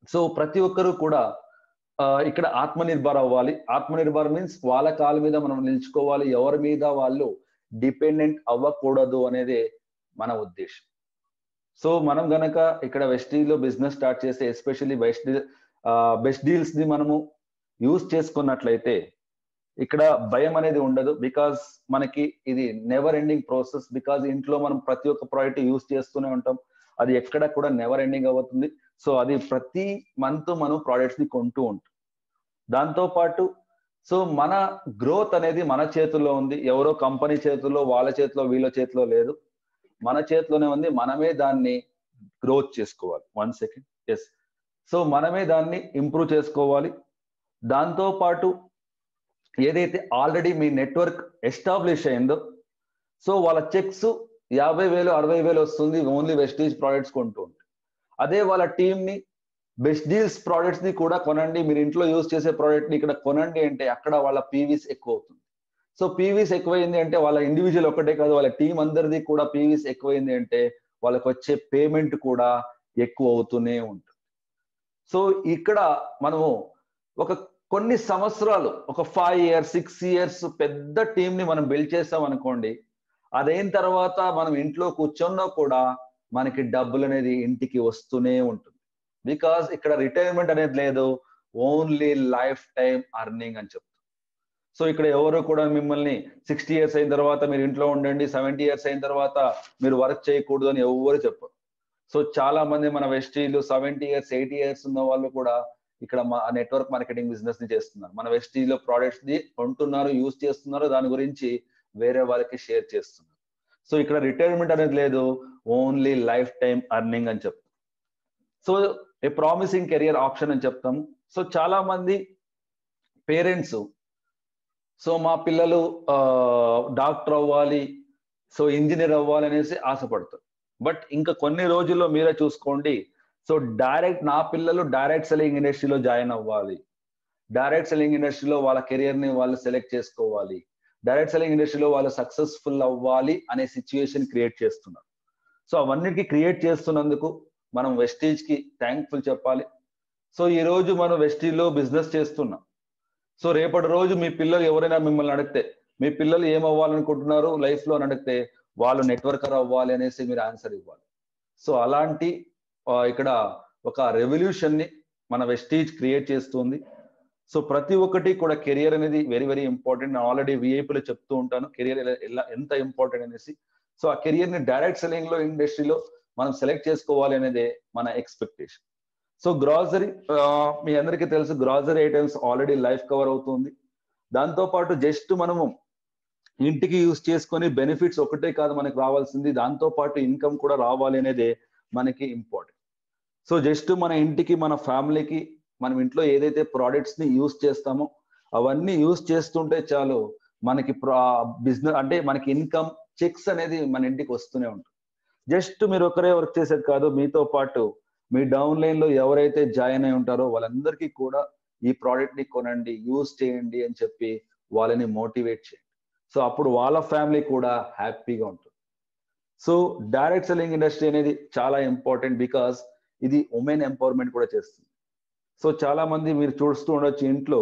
సో ప్రతి ఒక్కరూ కూడా ఇక్కడ ఆత్మనిర్భర్ అవ్వాలి ఆత్మనిర్భర్ మీన్స్ వాళ్ళ కాళ్ళ మీద మనం నిలుచుకోవాలి ఎవరి మీద వాళ్ళు డిపెండెంట్ అవ్వకూడదు అనేది మన ఉద్దేశం సో మనం గనక ఇక్కడ వెస్టీలో బిజినెస్ స్టార్ట్ చేస్తే ఎస్పెషల్లీ బెస్ట్ బెస్ట్ డీల్స్ ని మనము యూజ్ చేసుకున్నట్లయితే ఇక్కడ భయం అనేది ఉండదు బికాస్ మనకి ఇది నెవర్ ఎండింగ్ ప్రాసెస్ బికాస్ ఇంట్లో మనం ప్రతి ఒక్క ప్రాడక్ట్ యూజ్ చేస్తూనే ఉంటాం అది ఎక్కడ కూడా నెవర్ ఎండింగ్ అవుతుంది సో అది ప్రతి మంత్ మనం ప్రోడక్ట్స్ ని కొంటూ ఉంటాం దాంతో పాటు సో మన గ్రోత్ అనేది మన చేతుల్లో ఉంది ఎవరో కంపెనీ చేతుల్లో వాళ్ళ చేతిలో వీళ్ళ చేతిలో లేదు మన చేతిలోనే ఉంది మనమే దాన్ని గ్రోత్ చేసుకోవాలి వన్ సెకండ్ ఎస్ సో మనమే దాన్ని ఇంప్రూవ్ చేసుకోవాలి దాంతో పాటు ఏదైతే ఆల్రెడీ మీ నెట్వర్క్ ఎస్టాబ్లిష్ అయిందో సో వాళ్ళ చెక్స్ యాభై వేలు అరవై వేలు వస్తుంది ఓన్లీ వెస్టీజ్ ప్రోడక్ట్స్ కొంటూ ఉంటాయి అదే వాళ్ళ టీమ్ ని బెస్ట్ డీల్స్ ప్రోడక్ట్స్ ని కూడా కొనండి మీరు ఇంట్లో యూజ్ చేసే ప్రోడక్ట్ ని ఇక్కడ కొనండి అంటే అక్కడ వాళ్ళ పీవీస్ ఎక్కువ అవుతుంది సో పీవీస్ ఎక్కువైంది అంటే వాళ్ళ ఇండివిజువల్ ఒకటే కాదు వాళ్ళ టీం అందరిది కూడా పీవీస్ ఎక్కువైంది అంటే వాళ్ళకి వచ్చే పేమెంట్ కూడా ఎక్కువ అవుతూనే ఉంటుంది సో ఇక్కడ మనము ఒక కొన్ని సంవత్సరాలు ఒక ఫైవ్ ఇయర్స్ సిక్స్ ఇయర్స్ పెద్ద టీం ని మనం బిల్డ్ చేస్తాం అనుకోండి అదైన తర్వాత మనం ఇంట్లో కూర్చున్నా కూడా మనకి డబ్బులు అనేది ఇంటికి వస్తూనే ఉంటుంది బికాస్ ఇక్కడ రిటైర్మెంట్ అనేది లేదు ఓన్లీ లైఫ్ టైం అర్నింగ్ అని చెప్తాం సో ఇక్కడ ఎవరు కూడా మిమ్మల్ని సిక్స్టీ ఇయర్స్ అయిన తర్వాత మీరు ఇంట్లో ఉండండి సెవెంటీ ఇయర్స్ అయిన తర్వాత మీరు వర్క్ చేయకూడదు అని ఎవరు చెప్పరు సో చాలా మంది మన వెస్టీలు సెవెంటీ ఇయర్స్ ఎయిటీ ఇయర్స్ ఉన్న వాళ్ళు కూడా ఇక్కడ మా నెట్వర్క్ మార్కెటింగ్ బిజినెస్ ని చేస్తున్నారు మన వెస్టీలో ప్రోడక్ట్స్ ని కొంటున్నారు యూజ్ చేస్తున్నారు దాని గురించి వేరే వాళ్ళకి షేర్ చేస్తున్నారు సో ఇక్కడ రిటైర్మెంట్ అనేది లేదు ఓన్లీ లైఫ్ టైం అర్నింగ్ అని చెప్తాం so a promising career option అని చెప్తాము సో చాలా మంది పేరెంట్స్ సో మా పిల్లలు డాక్టర్ అవ్వాలి సో ఇంజనీర్ అవ్వాలి అనేసి ఆశపడతారు బట్ ఇంకా కొన్ని రోజుల్లో మీరే చూసుకోండి సో డైరెక్ట్ నా పిల్లలు డైరెక్ట్ సెల్లింగ్ ఇండస్ట్రీలో జాయిన్ అవ్వాలి డైరెక్ట్ సెల్లింగ్ ఇండస్ట్రీలో వాళ్ళ కెరియర్ ని వాళ్ళు సెలెక్ట్ చేసుకోవాలి డైరెక్ట్ సెల్లింగ్ ఇండస్ట్రీలో వాళ్ళు సక్సెస్ఫుల్ అవ్వాలి అనే సిచ్యువేషన్ క్రియేట్ చేస్తున్నారు సో అవన్నిటికి క్రియేట్ చేస్తున్నందుకు మనం వెస్టీజ్ కి థ్యాంక్ఫుల్ చెప్పాలి సో ఈ రోజు మనం వెస్టీజ్ లో బిజినెస్ చేస్తున్నాం సో రేపటి రోజు మీ పిల్లలు ఎవరైనా మిమ్మల్ని అడిగితే మీ పిల్లలు ఏం అవ్వాలనుకుంటున్నారు లైఫ్ లో అని అడిగితే వాళ్ళు నెట్వర్కర్ అవ్వాలి అనేసి మీరు ఆన్సర్ ఇవ్వాలి సో అలాంటి ఇక్కడ ఒక రెవల్యూషన్ ని మన వెస్టీజ్ క్రియేట్ చేస్తుంది సో ప్రతి ఒక్కటి కూడా కెరియర్ అనేది వెరీ వెరీ ఇంపార్టెంట్ నేను ఆల్రెడీ విఐపీలో చెప్తూ ఉంటాను కెరియర్ ఎలా ఎంత ఇంపార్టెంట్ అనేసి సో ఆ కెరియర్ ని డైరెక్ట్ సెల్లింగ్ లో ఇండస్ట్రీలో మనం సెలెక్ట్ చేసుకోవాలి అనేదే మన ఎక్స్పెక్టేషన్ సో గ్రాసరీ మీ అందరికీ తెలుసు grocery items already life cover అవుతుంది దాంతో పాటు జస్ట్ మనము ఇంటికి యూజ్ చేసుకొని బెనిఫిట్స్ ఒకటే కాదు మనకు రావాల్సింది దాంతో పాటు ఇన్కమ్ కూడా రావాలి అనేదే మనకి ఇంపార్టెంట్ సో జస్ట్ మన ఇంటికి మన ఫ్యామిలీకి మనం ఇంట్లో ఏదైతే ప్రోడక్ట్స్ ని యూజ్ చేస్తామో అవన్నీ యూజ్ చేస్తుంటే చాలు మనకి బిజినెస్ అంటే మనకి ఇన్కమ్ చెక్స్ అనేది మన ఇంటికి వస్తూనే ఉంటుంది జస్ట్ మీరు ఒకరే వర్క్ చేసేది కాదు మీతో పాటు మీ డౌన్ లైన్ లో ఎవరైతే జాయిన్ అయి ఉంటారో వాళ్ళందరికీ కూడా ఈ ప్రోడక్ట్ ని కొనండి యూజ్ చేయండి అని చెప్పి వాళ్ళని మోటివేట్ చేయండి సో అప్పుడు వాళ్ళ ఫ్యామిలీ కూడా హ్యాపీగా ఉంటుంది సో డైరెక్ట్ సెల్లింగ్ ఇండస్ట్రీ అనేది చాలా ఇంపార్టెంట్ బికాస్ ఇది ఉమెన్ ఎంపవర్మెంట్ కూడా చేస్తుంది సో చాలా మంది మీరు చూస్తూ ఉండొచ్చు ఇంట్లో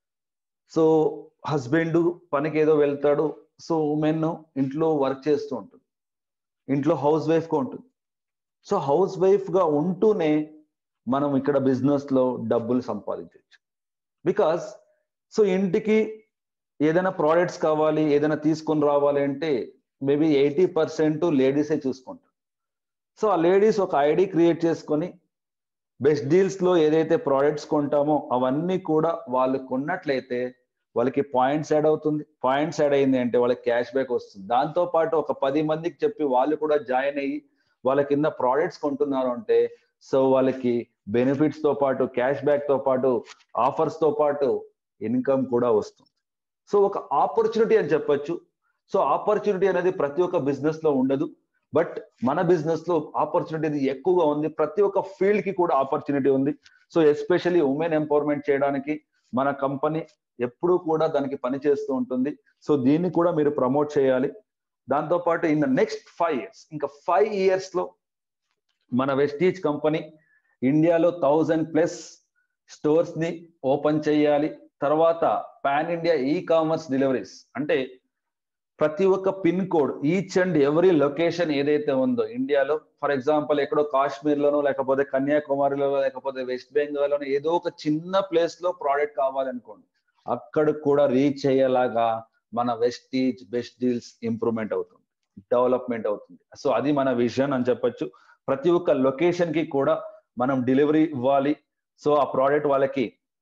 సో హస్బెండ్ పనికి ఏదో వెళ్తాడు సో ఉమెన్ ఇంట్లో వర్క్ చేస్తూ ఉంటుంది ఇంట్లో హౌస్ వైఫ్ గా ఉంటుంది సో హౌస్ వైఫ్ గా ఉంటూనే మనం ఇక్కడ బిజినెస్ లో డబ్బులు సంపాదించవచ్చు బికాస్ సో ఇంటికి ఏదైనా ప్రోడక్ట్స్ కావాలి ఏదైనా తీసుకొని రావాలి అంటే మేబీ ఎయిటీ పర్సెంట్ లేడీసే చూసుకుంటారు సో ఆ లేడీస్ ఒక ఐడి క్రియేట్ చేసుకొని బెస్ట్ డీల్స్ లో ఏదైతే ప్రోడక్ట్స్ కొంటామో అవన్నీ కూడా వాళ్ళు కొన్నట్లయితే వాళ్ళకి పాయింట్స్ యాడ్ అవుతుంది పాయింట్స్ యాడ్ అయింది అంటే వాళ్ళకి క్యాష్ బ్యాక్ వస్తుంది దాంతో పాటు ఒక పది మందికి చెప్పి వాళ్ళు కూడా జాయిన్ అయ్యి వాళ్ళ కింద ప్రోడక్ట్స్ కొంటున్నారు అంటే సో వాళ్ళకి బెనిఫిట్స్ తో పాటు క్యాష్ బ్యాక్ తో పాటు ఆఫర్స్ తో పాటు ఇన్కమ్ కూడా వస్తుంది సో ఒక ఆపర్చునిటీ అని చెప్పొచ్చు సో ఆపర్చునిటీ అనేది ప్రతి ఒక్క బిజినెస్ లో ఉండదు బట్ మన బిజినెస్ లో ఆపర్చునిటీ ఎక్కువగా ఉంది ప్రతి ఒక్క ఫీల్డ్ కి కూడా ఆపర్చునిటీ ఉంది సో ఎస్పెషల్లీ ఉమెన్ ఎంపవర్మెంట్ చేయడానికి మన కంపెనీ ఎప్పుడూ కూడా దానికి పని చేస్తూ ఉంటుంది సో దీన్ని కూడా మీరు ప్రమోట్ చేయాలి దాంతో పాటు in the next five years ఇంకా ఫైవ్ ఇయర్స్ లో మన వెస్టీజ్ కంపెనీ ఇండియాలో థౌజండ్ ప్లస్ స్టోర్స్ ని ఓపెన్ చేయాలి తర్వాత pan India e commerce deliveries అంటే ప్రతి ఒక్క pin code each and every location ఏదైతే ఉందో ఇండియాలో ఫర్ ఎగ్జాంపుల్ ఎక్కడో కాశ్మీర్ లోనో లేకపోతే కన్యాకుమారిలో లేకపోతే వెస్ట్ బెంగాల్ లోనో ఏదో ఒక చిన్న ప్లేస్ లో ప్రోడక్ట్ కావాలనుకోండి అక్కడ కూడా రీచ్ అయ్యేలాగా మన వెస్టీజ్ బెస్ట్ డీల్స్ ఇంప్రూవ్మెంట్ అవుతుంది డెవలప్మెంట్ అవుతుంది సో అది మన విజన్ అని చెప్పొచ్చు ప్రతి ఒక్క లొకేషన్ కి కూడా మనం డెలివరీ ఇవ్వాలి సో ఆ ప్రోడక్ట్ వాళ్ళకి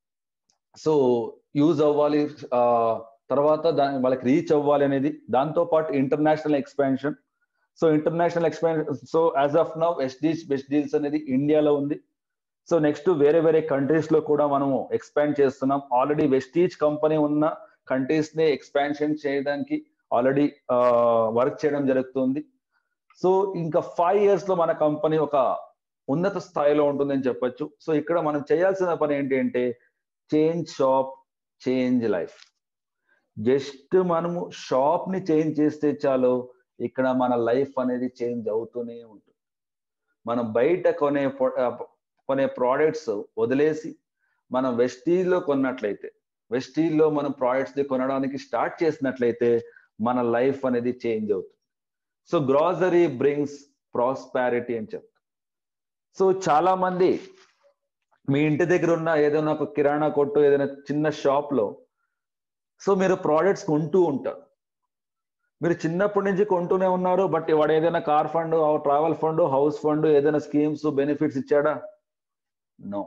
సో యూజ్ అవ్వాలి తర్వాత దాని వాళ్ళకి రీచ్ అవ్వాలి అనేది దాంతో పాటు international expansion so international expansion so as of now ఎస్డీస్ బెస్ట్ డీల్స్ అనేది ఇండియాలో ఉంది సో నెక్స్ట్ వేరే వేరే కంట్రీస్ లో కూడా మనము ఎక్స్పాండ్ చేస్తున్నాం ఆల్రెడీ వెస్టీజ్ కంపెనీ ఉన్న కంట్రీస్ ని ఎక్స్పాన్షన్ చేయడానికి ఆల్రెడీ వర్క్ చేయడం జరుగుతుంది సో ఇంకా ఫైవ్ ఇయర్స్ లో మన కంపెనీ ఒక ఉన్నత స్థాయిలో ఉంటుందని చెప్పొచ్చు సో ఇక్కడ మనం చేయాల్సిన పని ఏంటి అంటే change shop change life just మనము షాప్ ని చేంజ్ చేస్తే చాలు ఇక్కడ మన లైఫ్ అనేది చేంజ్ అవుతూనే ఉంటుంది మనం బయట కొనే కొనే ప్రోడక్ట్స్ వదిలేసి మనం వెస్టీజ్ లో కొన్నట్లయితే వెస్టీజ్ లో మనం ప్రోడక్ట్స్ ని కొనడానికి స్టార్ట్ చేసినట్లయితే మన లైఫ్ అనేది చేంజ్ అవుతుంది సో గ్రాసరీ బ్రింగ్స్ ప్రాస్పారిటీ అని చెప్తాం సో చాలా మంది మీ ఇంటి దగ్గర ఉన్న ఏదైనా ఒక కిరాణా కొట్టు ఏదైనా చిన్న షాప్ లో సో మీరు ప్రోడక్ట్స్ కొంటూ ఉంటారు మీరు చిన్నప్పటి నుంచి కొంటూనే ఉన్నారు బట్ వాడు ఏదైనా car fund travel fund house fund ఏదైనా స్కీమ్స్ బెనిఫిట్స్ ఇచ్చాడా నో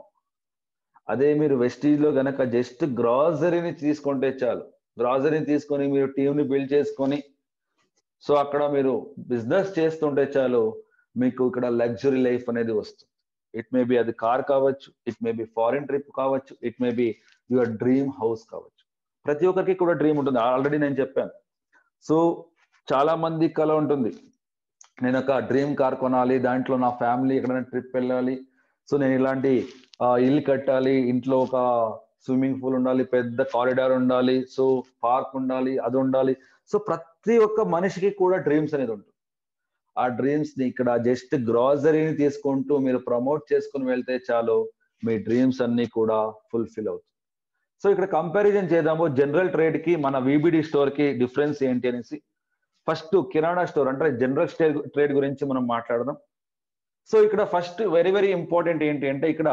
అదే మీరు వెస్టీజ్ లో గనక జస్ట్ గ్రాసరీని తీసుకుంటే చాలు గ్రాసరీని తీసుకొని మీరు టీంని బిల్డ్ చేసుకొని సో అక్కడ మీరు బిజినెస్ చేస్తుంటే చాలు మీకు ఇక్కడ లగ్జరీ లైఫ్ అనేది వస్తుంది ఇట్ మే బి అది కార్ కావచ్చు it may be foreign trip కావచ్చు it may be your dream house కావచ్చు ప్రతి ఒక్కరికి కూడా డ్రీమ్ ఉంటుంది ఆల్రెడీ నేను చెప్పాను సో చాలా మంది కల ఉంటుంది నేను ఒక డ్రీమ్ కార్ కొనాలి దాంట్లో నా ఫ్యామిలీ ఎక్కడైనా ట్రిప్ వెళ్ళాలి సో నేను ఇలాంటి ఇల్లు కట్టాలి ఇంట్లో ఒక స్విమ్మింగ్ పూల్ ఉండాలి పెద్ద కారిడార్ ఉండాలి సో పార్క్ ఉండాలి అది ఉండాలి సో ప్రతి ఒక్క మనిషికి కూడా డ్రీమ్స్ అనేది ఉంటుంది ఆ డ్రీమ్స్ ని ఇక్కడ జస్ట్ గ్రాసరీని తీసుకుంటూ మీరు ప్రమోట్ చేసుకుని వెళ్తే చాలు మీ డ్రీమ్స్ అన్ని కూడా ఫుల్ఫిల్ అవుతుంది సో ఇక్కడ కంపారిజన్ చేద్దాము జనరల్ ట్రేడ్ కి మన విబిడి స్టోర్ కి డిఫరెన్స్ ఏంటి అనేసి ఫస్ట్ కిరాణా స్టోర్ అంటే జనరల్ స్టేట్ ట్రేడ్ గురించి మనం మాట్లాడదాం సో ఇక్కడ ఫస్ట్ వెరీ వెరీ ఇంపార్టెంట్ ఏంటి అంటే ఇక్కడ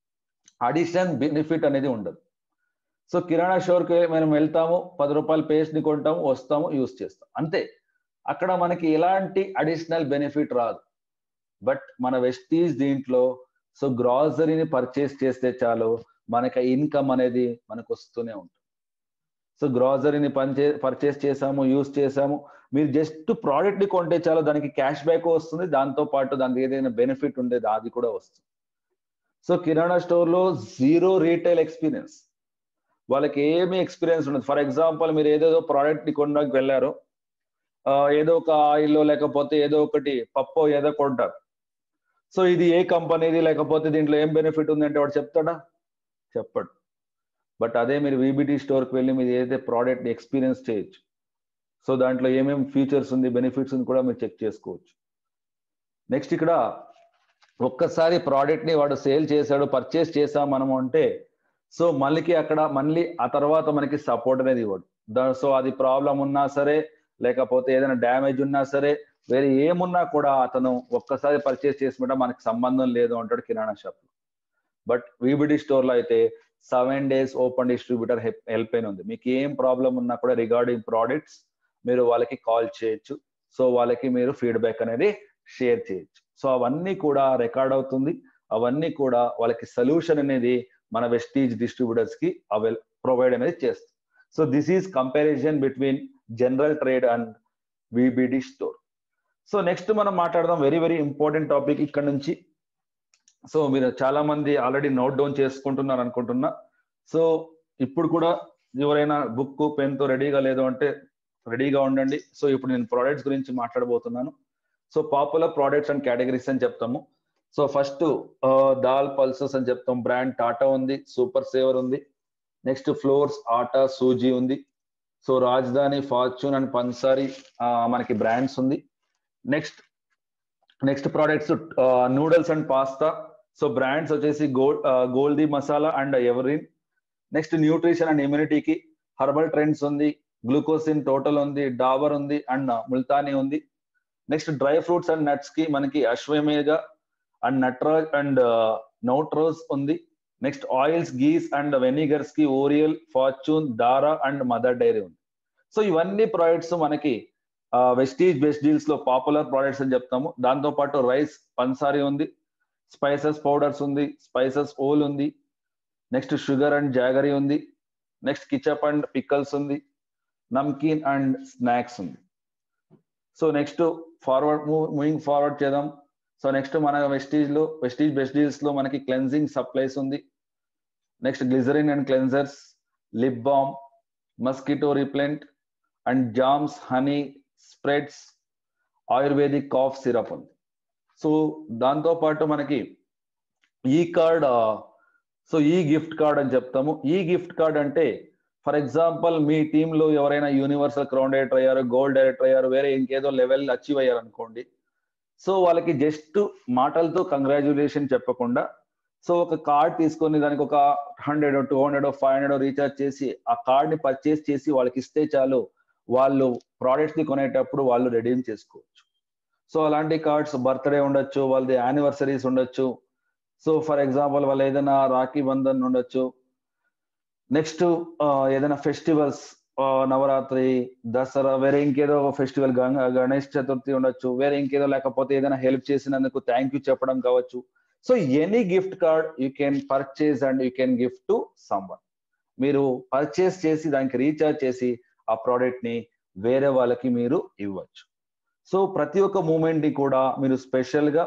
అడిషన్ బెనిఫిట్ అనేది ఉండదు సో కిరాణా స్టోర్కి మనం వెళ్తాము పది రూపాయల పేస్ట్ ని కొంటాము వస్తాము యూస్ చేస్తాం అంతే అక్కడ మనకి ఎలాంటి అడిషనల్ బెనిఫిట్ రాదు బట్ మన వెస్టీజ్ దీంట్లో సో గ్రాసరీని పర్చేస్ చేస్తే చాలు మనకి ఇన్కమ్ అనేది మనకు వస్తూనే ఉంటుంది సో గ్రాసరీని పనిచే పర్చేస్ చేసాము యూస్ చేసాము మీరు జస్ట్ ప్రోడక్ట్ ని కొంటే చాలు దానికి క్యాష్ బ్యాక్ వస్తుంది దాంతో పాటు దానికి ఏదైనా బెనిఫిట్ ఉండేది అది కూడా వస్తుంది సో కిరాణా స్టోర్ లో జీరో రీటైల్ ఎక్స్పీరియన్స్ వాళ్ళకి ఏమీ ఎక్స్పీరియన్స్ ఉండదు ఫర్ ఎగ్జాంపుల్ మీరు ఏదేదో ప్రోడక్ట్ ని కొనడానికి వెళ్ళారు ఏదో ఒక ఆయిల్ లేకపోతే ఏదో ఒకటి పప్పు ఏదో కొంటారు సో ఇది ఏ కంపెనీది లేకపోతే దీంట్లో ఏం బెనిఫిట్ ఉందంటే వాడు చెప్తాడా చెప్పడు బట్ అదే మీరు విబిటీ స్టోర్కి వెళ్ళి మీరు ఏదైతే ప్రోడక్ట్ ఎక్స్పీరియన్స్ చేయొచ్చు సో దాంట్లో ఏమేమి ఫీచర్స్ ఉంది బెనిఫిట్స్ ఉంది కూడా మీరు చెక్ చేసుకోవచ్చు నెక్స్ట్ ఇక్కడ ఒక్కసారి ప్రోడక్ట్ ని వాడు సేల్ చేశాడు పర్చేస్ చేసాం మనము అంటే సో మళ్ళీకి అక్కడ మళ్ళీ ఆ తర్వాత మనకి సపోర్ట్ అనేది ఇవ్వడు సో అది ప్రాబ్లం ఉన్నా సరే లేకపోతే ఏదైనా డ్యామేజ్ ఉన్నా సరే వేరే ఏమున్నా కూడా అతను ఒక్కసారి పర్చేస్ చేసుకుంటే మనకి సంబంధం లేదు అంటాడు కిరాణా షాప్ లో బట్ విబిడి స్టోర్ లో అయితే seven days open distributor help అయిన ఉంది మీకు ఏం ప్రాబ్లం ఉన్నా కూడా రిగార్డింగ్ ప్రోడక్ట్స్ మీరు వాళ్ళకి కాల్ చేయొచ్చు సో వాళ్ళకి మీరు ఫీడ్బ్యాక్ అనేది షేర్ చేయొచ్చు సో అవన్నీ కూడా రికార్డ్ అవుతుంది అవన్నీ కూడా వాళ్ళకి సొల్యూషన్ అనేది మన వెస్టీజ్ డిస్ట్రిబ్యూటర్స్ కి అవైల్ ప్రొవైడ్ అనేది చేస్తుంది so this is comparison between general trade and VBD store so next మనం మాట్లాడదాం వెరీ వెరీ ఇంపార్టెంట్ టాపిక్ ఇక్కడ నుంచి సో మీరు చాలా మంది ఆల్రెడీ నోట్ డౌన్ చేసుకుంటున్నారు అనుకుంటున్నా సో ఇప్పుడు కూడా ఎవరైనా బుక్ పెన్ తో రెడీగా లేదు అంటే రెడీగా ఉండండి సో ఇప్పుడు నేను ప్రోడక్ట్స్ గురించి మాట్లాడబోతున్నాను so popular products and categories అని చెప్తాము సో ఫస్ట్ దాల్ పల్సెస్ అని చెప్తాం బ్రాండ్ టాటా ఉంది సూపర్ సేవర్ ఉంది నెక్స్ట్ ఫ్లోర్స్ ఆటా సూజీ ఉంది so Rajdhani Fortune and Pansari మనకి బ్రాండ్స్ ఉంది next next products noodles and pasta so brands వచ్చేసి గోల్డ్ గోల్దీ మసాలా అండ్ ఎవరిన్ నెక్స్ట్ న్యూట్రిషన్ అండ్ ఇమ్యూనిటీకి హర్బల్ ట్రెండ్స్ ఉంది గ్లూకోసిన్ టోటల్ ఉంది డాబర్ ఉంది అండ్ ముల్తానీ ఉంది next dry fruits and nuts కి మనకి అశ్వమేఘ అండ్ నట్రాజ్ అండ్ నోట్రోజ్ ఉంది next oils ghees and vinegars కి ఓరియల్ ఫార్చ్యూన్ దారా అండ్ మదర్ డైరీ ఉంది సో ఇవన్నీ ప్రోడక్ట్స్ మనకి వెస్టీజ్ బెస్ట్ డీల్స్ లో పాపులర్ ప్రోడక్ట్స్ అని చెప్తాము దాంతో పాటు రైస్ పంసారీ ఉంది స్పైసెస్ పౌడర్స్ ఉంది స్పైసెస్ ఓల్ ఉంది నెక్స్ట్ షుగర్ అండ్ జాగరీ ఉంది నెక్స్ట్ కిచప్ అండ్ పికల్స్ ఉంది నమ్కీన్ అండ్ స్నాక్స్ ఉంది so next forward moving forward చేద్దాం సో నెక్స్ట్ మన వెస్టీజ్ లో వెస్టీజ్ బెస్ట్ డీల్స్ లో మనకి క్లెన్జింగ్ సప్లైస్ ఉంది next glycerine and cleansers lip balm mosquito repellent and jams honey spreads ayurvedic cough syrup ఉంది so దాంతో పాటు మనకి ఈ కార్డ్ సో ఈ గిఫ్ట్ కార్డ్ అని చెప్తాము ఈ గిఫ్ట్ కార్డ్ అంటే ఫర్ ఎగ్జాంపుల్ మీ టీంలో ఎవరైనా యూనివర్సల్ క్రౌన్ డైరెక్టర్ అయ్యారు గోల్డ్ డైరెక్టర్ అయ్యారు వేరే ఇంకేదో లెవెల్ అచీవ్ అయ్యారు అనుకోండి సో వాళ్ళకి జస్ట్ మాటలతో కంగ్రాచులేషన్ చెప్పకుండా సో ఒక కార్డ్ తీసుకొని దానికి ఒక hundred two hundred five hundred recharge చేసి ఆ కార్డ్ ని పర్చేస్ చేసి వాళ్ళకి ఇస్తే చాలు వాళ్ళు ప్రోడక్ట్స్ ని కొనేటప్పుడు వాళ్ళు రెడీమ్ చేసుకోవచ్చు సో అలాంటి కార్డ్స్ బర్త్డే ఉండొచ్చు వాళ్ళది యానివర్సరీస్ ఉండొచ్చు సో ఫర్ ఎగ్జాంపుల్ వాళ్ళు ఏదైనా రాఖీ బంధన్ ఉండొచ్చు నెక్స్ట్ ఏదైనా ఫెస్టివల్స్ నవరాత్రి దసరా వేరే ఇంకేదో ఫెస్టివల్ గణేష్ చతుర్థి ఉండొచ్చు వేరే ఇంకేదో లేకపోతే ఏదైనా హెల్ప్ చేసినందుకు థ్యాంక్ యూ చెప్పడం కావచ్చు so any gift card you can purchase and you can gift to someone మీరు పర్చేస్ చేసి దానికి రీఛార్జ్ చేసి ఆ ప్రోడక్ట్ ని వేరే వాళ్ళకి మీరు ఇవ్వచ్చు సో ప్రతి ఒక్క మూమెంట్ ని కూడా మీరు స్పెషల్ గా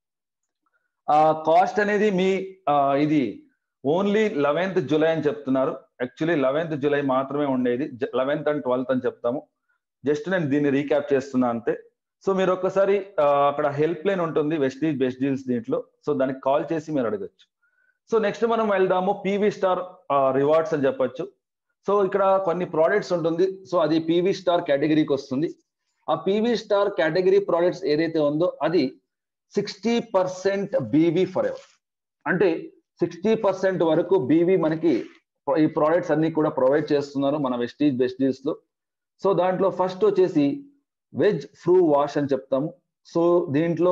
ఆ కాస్ట్ అనేది మీ ఇది ఓన్లీ లెవెన్త్ జూలై అని చెప్తున్నారు యాక్చువల్లీ లెవెన్త్ జూలై మాత్రమే ఉండేది లెవెన్త్ అండ్ ట్వెల్త్ అని చెప్తాము జస్ట్ నేను దీన్ని రీక్యాప్ చేస్తున్నా అంతే సో మీరు ఒక్కసారి అక్కడ హెల్ప్ లైన్ ఉంటుంది వెస్టీజ్ బెస్ట్ డీల్స్ దీంట్లో సో దానికి కాల్ చేసి మీరు అడగచ్చు సో నెక్స్ట్ మనం వెళ్దాము పీవీ స్టార్ రివార్డ్స్ అని చెప్పొచ్చు సో ఇక్కడ కొన్ని ప్రోడక్ట్స్ ఉంటుంది సో అది పీవీ స్టార్ కేటగిరీకి వస్తుంది ఆ పీవీ స్టార్ కేటగిరీ ప్రోడక్ట్స్ ఏదైతే ఉందో అది sixty percent BV for ever అంటే సిక్స్టీ పర్సెంట్ వరకు బీవీ మనకి ఈ ప్రోడక్ట్స్ అన్ని కూడా ప్రొవైడ్ చేస్తున్నారు మన వెస్టీజ్ బెస్ట్ డీల్స్ లో సో దాంట్లో ఫస్ట్ వచ్చేసి వెజ్ ఫ్రూ వాష్ అని చెప్తాము సో దీంట్లో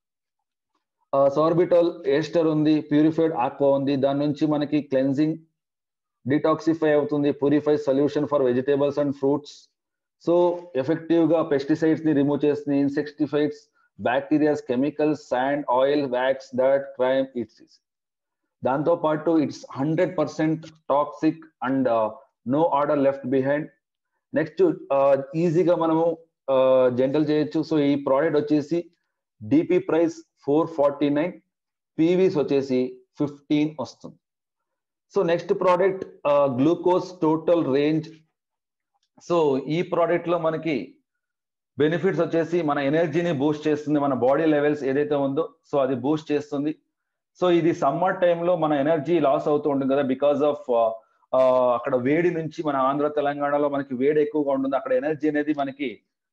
సార్బిటల్ ఏస్టర్ ఉంది ప్యూరిఫైడ్ ఆక్వా ఉంది దాని నుంచి మనకి క్లెన్జింగ్ డిటాక్సిఫై అవుతుంది purify solution for vegetables and fruits so effective గా పెస్టిసైడ్స్ ని రిమూవ్ చేస్తుంది insecticides bacterias chemicals sand oil wax that grime its దాంతో పాటు it's hundred percent toxic and no odour left behind next ఈజీగా మనము gentle చేయొచ్చు so ఈ product వచ్చేసి DP price four forty nine PVs వచ్చేసి ఫిఫ్టీన్ వస్తుంది so next product glucose total range so ఈ ప్రోడక్ట్ లో మనకి బెనిఫిట్స్ వచ్చేసి మన ఎనర్జీని బూస్ట్ చేస్తుంది మన బాడీ లెవెల్స్ ఏదైతే ఉందో సో అది బూస్ట్ చేస్తుంది సో ఇది సమ్మర్ టైంలో మన ఎనర్జీ లాస్ అవుతూ ఉంటుంది కదా బికాస్ ఆఫ్ అక్కడ వేడి నుంచి మన ఆంధ్ర తెలంగాణలో మనకి వేడి ఎక్కువగా ఉంటుంది అక్కడ ఎనర్జీ అనేది మనకి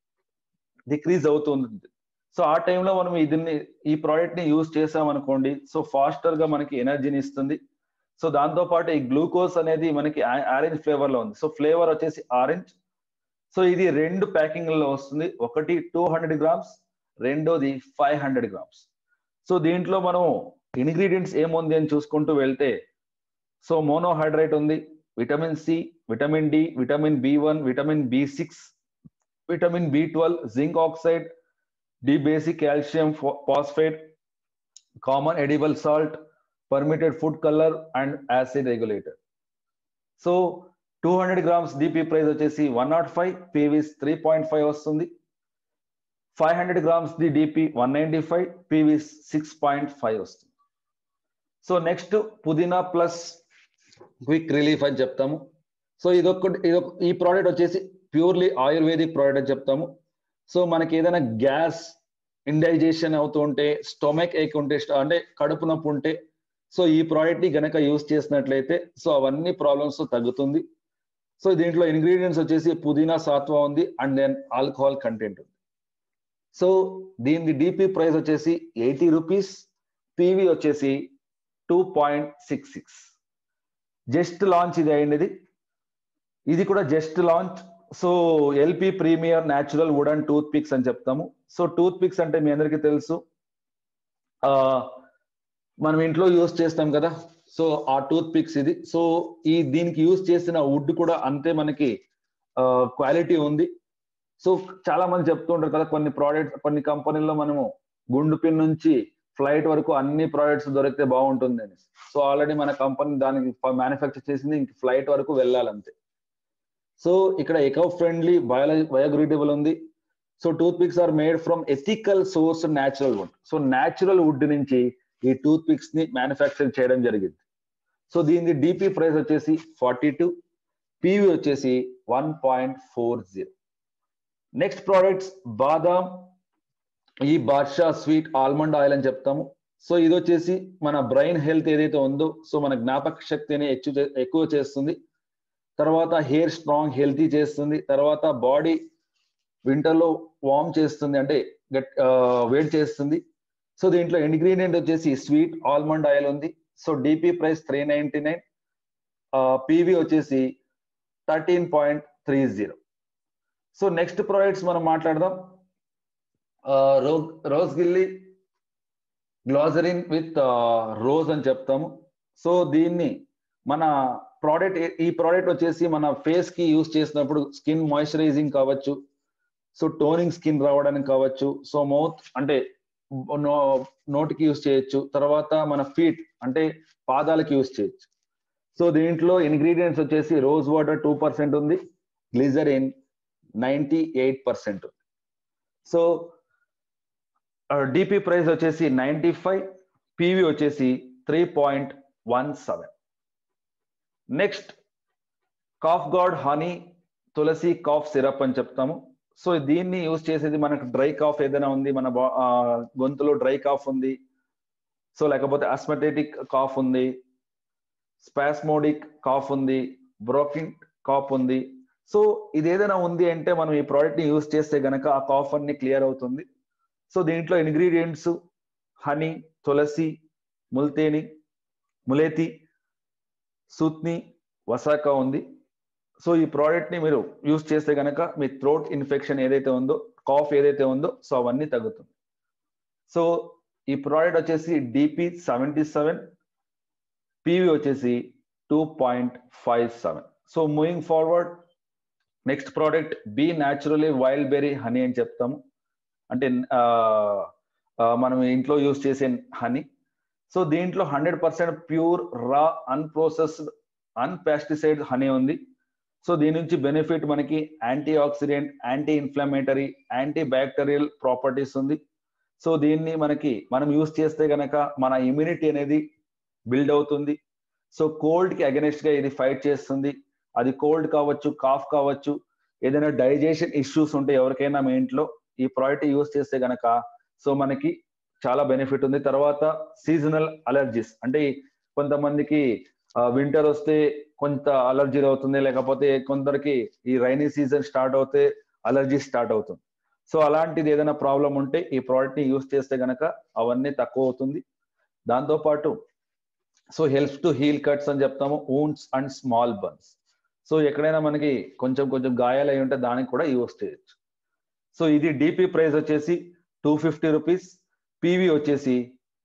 డిక్రీజ్ అవుతుంది సో ఆ టైంలో మనం దీన్ని ఈ ప్రోడక్ట్ ని యూజ్ చేసాం అనుకోండి సో ఫాస్టర్ గా మనకి ఎనర్జీని ఇస్తుంది సో దాంతో పాటు ఈ గ్లూకోజ్ అనేది మనకి ఆరెంజ్ ఫ్లేవర్ లో ఉంది సో ఫ్లేవర్ వచ్చేసి ఆరెంజ్ సో ఇది రెండు ప్యాకింగ్ లో వస్తుంది ఒకటి టూ హండ్రెడ్ గ్రామ్స్ రెండోది ఫైవ్ హండ్రెడ్ గ్రామ్స్ సో దీంట్లో మనం ఇంగ్రీడియంట్స్ ఏముంది అని చూసుకుంటూ వెళ్తే సో మోనోహైడ్రేట్ ఉంది vitamin C vitamin D vitamin B one vitamin B six vitamin B twelve zinc oxide dibasic calcium phosphate common edible salt permitted food colour and acid regulator so two hundred grams DP price వచ్చేసి one not five PVs three point five వస్తుంది five hundred grams the DP one ninety five PVs six point five వస్తుంది so next Pudina plus quick relief అని చెప్తాము so ఇదొక ఇదొక ఈ product వచ్చేసి purely ayurvedic product అని చెప్తాము సో మనకి ఏదైనా గ్యాస్ ఇండైజేషన్ అవుతూ ఉంటే స్టొమక్ ఏక్ ఉంటే అంటే కడుపు నొప్పి ఉంటే సో ఈ ప్రోడక్ట్ ని గనక యూస్ చేసినట్లయితే సో అవన్నీ ప్రాబ్లమ్స్ తగ్గుతుంది సో దీంట్లో ఇంగ్రీడియంట్స్ వచ్చేసి పుదీనా సాత్వా ఉంది అండ్ దెన్ ఆల్కహాల్ కంటెంట్ ఉంది సో దీని డిపి ప్రైస్ వచ్చేసి ఎయిటీ రూపీస్ పీవీ వచ్చేసి two point six six just launch ఇది అయింది ఇది కూడా just launch so LP premier natural wooden toothpicks అని చెప్తాము సో టూత్ పిక్స్ అంటే మీ అందరికీ తెలుసు మనం ఇంట్లో యూస్ చేస్తాం కదా సో ఆ టూత్ పిక్స్ ఇది సో ఈ దీనికి యూస్ చేసిన వుడ్ కూడా అంతే మనకి క్వాలిటీ ఉంది సో చాలా మంది చెప్తుంటారు కదా కొన్ని ప్రోడక్ట్స్ కొన్ని కంపెనీల్లో మనము గుండు పిన్ నుంచి ఫ్లైట్ వరకు అన్ని ప్రోడక్ట్స్ దొరికితే బాగుంటుంది అని సో ఆల్రెడీ మన కంపెనీ దానికి మ్యానుఫ్యాక్చర్ చేసింది ఇంక ఫ్లైట్ వరకు వెళ్ళాలంతే సో ఇక్కడ ఎకో ఫ్రెండ్లీ బయోలజీ బయోగ్రీడబుల్ ఉంది so toothpicks are made from ethical source natural wood so natural wood నుంచి ఈ టూత్ పిక్స్ ని మ్యానుఫ్యాక్చర్ చేయడం జరిగింది సో దీని డిపి ప్రైస్ వచ్చేసి ఫార్టీ టూ పివి వచ్చేసి one point four zero next products బాదాం ఈ బాద్షా స్వీట్ ఆల్మండ్ ఆయిల్ అని చెప్తాము సో ఇది వచ్చేసి మన బ్రెయిన్ హెల్త్ ఏదైతే ఉందో సో మన జ్ఞాపక శక్తిని ఎక్కువ చేస్తుంది తర్వాత హెయిర్ స్ట్రాంగ్ హెల్తీ చేస్తుంది తర్వాత బాడీ వింటర్లో వార్మ్ చేస్తుంది అంటే గట్ వేడి చేస్తుంది సో దీంట్లో ఇంగ్రీడియంట్ వచ్చేసి స్వీట్ ఆల్మండ్ ఆయిల్ ఉంది so DP price three ninety nine PV వచ్చేసి thirteen point three zero so next products మనం మాట్లాడదాం రోజ్ రోజ్ గిల్లీ గ్లాజరిన్ విత్ రోజ్ అని చెప్తాము సో దీన్ని మన ప్రోడక్ట్ ఈ ప్రోడక్ట్ వచ్చేసి మన ఫేస్ కి యూస్ చేసినప్పుడు స్కిన్ మాయిశ్చరైజింగ్ కావచ్చు సో టోనింగ్ స్కిన్ రావడానికి కావచ్చు సో మౌత్ అంటే నోటికి యూస్ చేయొచ్చు తర్వాత మన ఫీట్ అంటే పాదాలకి యూస్ చేయొచ్చు సో దీంట్లో ఇంగ్రీడియంట్స్ వచ్చేసి రోజ్ వాటర్ టూ పర్సెంట్ ఉంది గ్లిజరిన్ నైంటీ ఎయిట్ పర్సెంట్ ఉంది సో డిపి ప్రైస్ వచ్చేసి నైంటీ ఫైవ్ పీవీ వచ్చేసి three point one seven next cough guard honey tulsi cough syrup అని చెప్తాము సో దీన్ని యూజ్ చేసేది మనకు డ్రై కాఫ్ ఏదైనా ఉంది మన గొంతులో డ్రై కాఫ్ ఉంది సో లేకపోతే అస్మటేటిక్ కాఫ్ ఉంది స్పాస్మోడిక్ కాఫ్ ఉంది బ్రోకింగ్ కాఫ్ ఉంది సో ఇది ఏదైనా ఉంది అంటే మనం ఈ ప్రోడక్ట్ ని యూజ్ చేస్తే గనక ఆ కాఫ్ అన్ని క్లియర్ అవుతుంది సో దీంట్లో ఇంగ్రీడియంట్స్ హనీ తులసి ముల్తేని ములేతి సూత్ని వసాకా ఉంది సో ఈ ప్రోడక్ట్ ని మీరు యూజ్ చేస్తే కనుక మీ థ్రోట్ ఇన్ఫెక్షన్ ఏదైతే ఉందో కాఫ్ ఏదైతే ఉందో సో అవన్నీ తగ్గుతుంది సో ఈ ప్రోడక్ట్ వచ్చేసి డిపి సెవెంటీ సెవెన్ పివి వచ్చేసి two point five seven so moving forward next product bee naturally wild berry honey అని చెప్తాము అంటే మనం ఇంట్లో యూజ్ చేసే హనీ సో దీంట్లో hundred percent pure raw unprocessed అన్పాస్టిసైడ్ honey ఉంది సో దీని నుంచి బెనిఫిట్ మనకి anti oxidant anti inflammatory anti bacterial properties ఉంది సో దీన్ని మనకి మనం యూస్ చేస్తే గనక మన ఇమ్యూనిటీ అనేది బిల్డ్ అవుతుంది సో కోల్డ్ కి అగెనెస్ట్ గా ఇది ఫైట్ చేస్తుంది అది కోల్డ్ కావచ్చు కాఫ్ కావచ్చు ఏదైనా డైజెషన్ ఇష్యూస్ ఉంటే ఎవరికైనా మీ ఇంట్లో ఈ ప్రోడక్ట్ యూస్ చేస్తే గనక సో మనకి చాలా బెనిఫిట్ ఉంది తర్వాత సీజనల్ అలర్జీస్ అంటే కొంతమందికి వింటర్ వస్తే కొంత అలర్జీ అవుతుంది లేకపోతే కొందరికి ఈ రైనీ సీజన్ స్టార్ట్ అవుతే అలర్జీ స్టార్ట్ అవుతుంది సో అలాంటిది ఏదైనా ప్రాబ్లం ఉంటే ఈ ప్రోడక్ట్ ని యూస్ చేస్తే గనక అవన్నీ తక్కువ అవుతుంది దాంతోపాటు so helps to heal cuts అని చెప్తాము wounds and small burns so ఎక్కడైనా మనకి కొంచెం కొంచెం గాయాలు అయి ఉంటే దానికి కూడా యూస్ చేయొచ్చు సో ఇది డిపి ప్రైస్ వచ్చేసి టూ ఫిఫ్టీ రూపీస్ పీవీ వచ్చేసి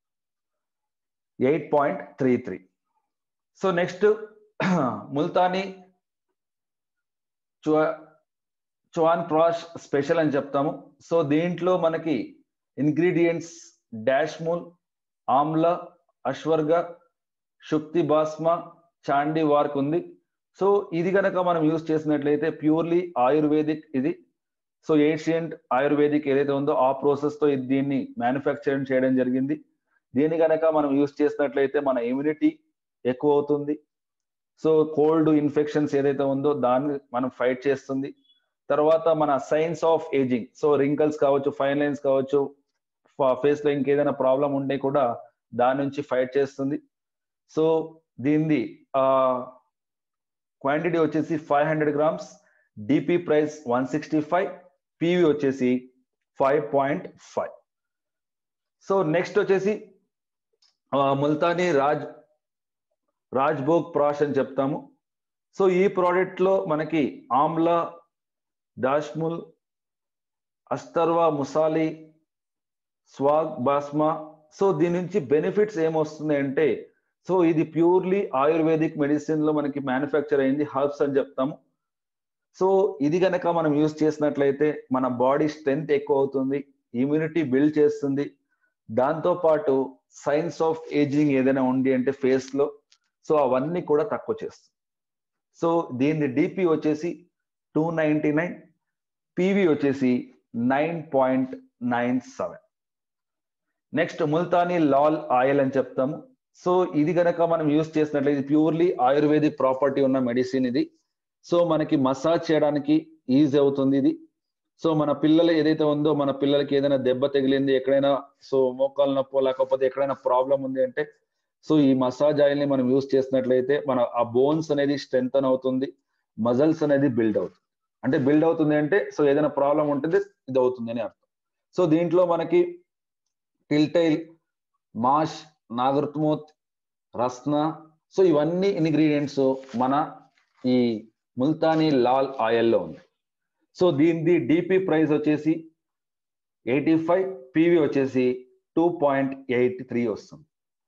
eight point three three so next Multani chyawanprash special అని చెప్తాము సో దీంట్లో మనకి ఇంగ్రీడియంట్స్ డాష్మూల్ ఆమ్ల అశ్వర్గ శుక్తి బాస్మా చాండీ వార్క్ ఉంది సో ఇది కనుక మనం యూజ్ చేసినట్లయితే ప్యూర్లీ ఆయుర్వేదిక్ ఇది సో ఏషియంట్ ఆయుర్వేదిక్ ఏదైతే ఉందో ఆ ప్రాసెస్ తో దీన్ని మ్యానుఫ్యాక్చరింగ్ చేయడం జరిగింది దీన్ని కనుక మనం యూజ్ చేసినట్లయితే మన ఇమ్యూనిటీ ఎక్కువ అవుతుంది సో కోల్డ్ ఇన్ఫెక్షన్స్ ఏదైతే ఉందో దాన్ని మనం ఫైట్ చేస్తుంది తర్వాత మన signs of ageing so wrinkles కావచ్చు ఫైన్ లైన్స్ కావచ్చు ఫేస్ లో ఇంకేదైనా ప్రాబ్లం ఉంటే కూడా దాని నుంచి ఫైట్ చేస్తుంది సో దీనిది క్వాంటిటీ వచ్చేసి five hundred grams DP price one sixty five PV వచ్చేసి five point five so next వచ్చేసి ముల్తానీ రాజ్ రాజ్భోగ్ ప్రాష్ అని చెప్తాము సో ఈ ప్రోడక్ట్ లో మనకి ఆమ్లా డాష్ముల్ అస్తర్వా ముసాలి స్వాగ్ బాస్మా సో దీని నుంచి బెనిఫిట్స్ ఏమొస్తుంది అంటే సో ఇది ప్యూర్లీ ఆయుర్వేదిక్ మెడిసిన్ లో మనకి మ్యానుఫ్యాక్చర్ అయింది హర్బ్స్ అని చెప్తాము సో ఇది గనక మనం యూజ్ చేసినట్లయితే మన బాడీ స్ట్రెంగ్త్ ఎక్కువ అవుతుంది ఇమ్యూనిటీ బిల్డ్ చేస్తుంది దాంతో పాటు సైన్స్ ఆఫ్ ఏజింగ్ ఏదైనా ఉంది అంటే ఫేస్ లో సో అవన్నీ కూడా తక్కువ చేస్తుంది సో దీని డిపి వచ్చేసి టూ నైంటీ నైన్ పివి వచ్చేసి nine point nine seven next Multani Lal oil అని చెప్తాము సో ఇది గనక మనం యూజ్ చేసినట్లయితే ప్యూర్లీ ఆయుర్వేదిక్ ప్రాపర్టీ ఉన్న మెడిసిన్ ఇది సో మనకి మసాజ్ చేయడానికి ఈజీ అవుతుంది ఇది సో మన పిల్లలు ఏదైతే ఉందో మన పిల్లలకి ఏదైనా దెబ్బ తగిలింది ఎక్కడైనా సో మోకాలు నొప్పో లేకపోతే ఎక్కడైనా ప్రాబ్లం ఉంది అంటే సో ఈ మసాజ్ ఆయిల్ ని మనం యూజ్ చేసినట్లయితే మన ఆ బోన్స్ అనేది స్ట్రెంగ్ అవుతుంది మజల్స్ అనేది బిల్డ్ అవుతుంది అంటే బిల్డ్ అవుతుంది అంటే సో ఏదైనా ప్రాబ్లం ఉంటుంది ఇది అవుతుంది అని అర్థం సో దీంట్లో మనకి టిల్టైల్ మాష్ నాగర్త్మోత్ రస్న సో ఇవన్నీ ఇంగ్రీడియంట్స్ మన ఈ ముల్తానీ లాల్ ఆయిల్లో ఉంది సో దీనిది డిపి ప్రైస్ వచ్చేసి ఎయిటీ ఫైవ్ పివి వచ్చేసి టూ పాయింట్ ఎయిట్ త్రీ వస్తుంది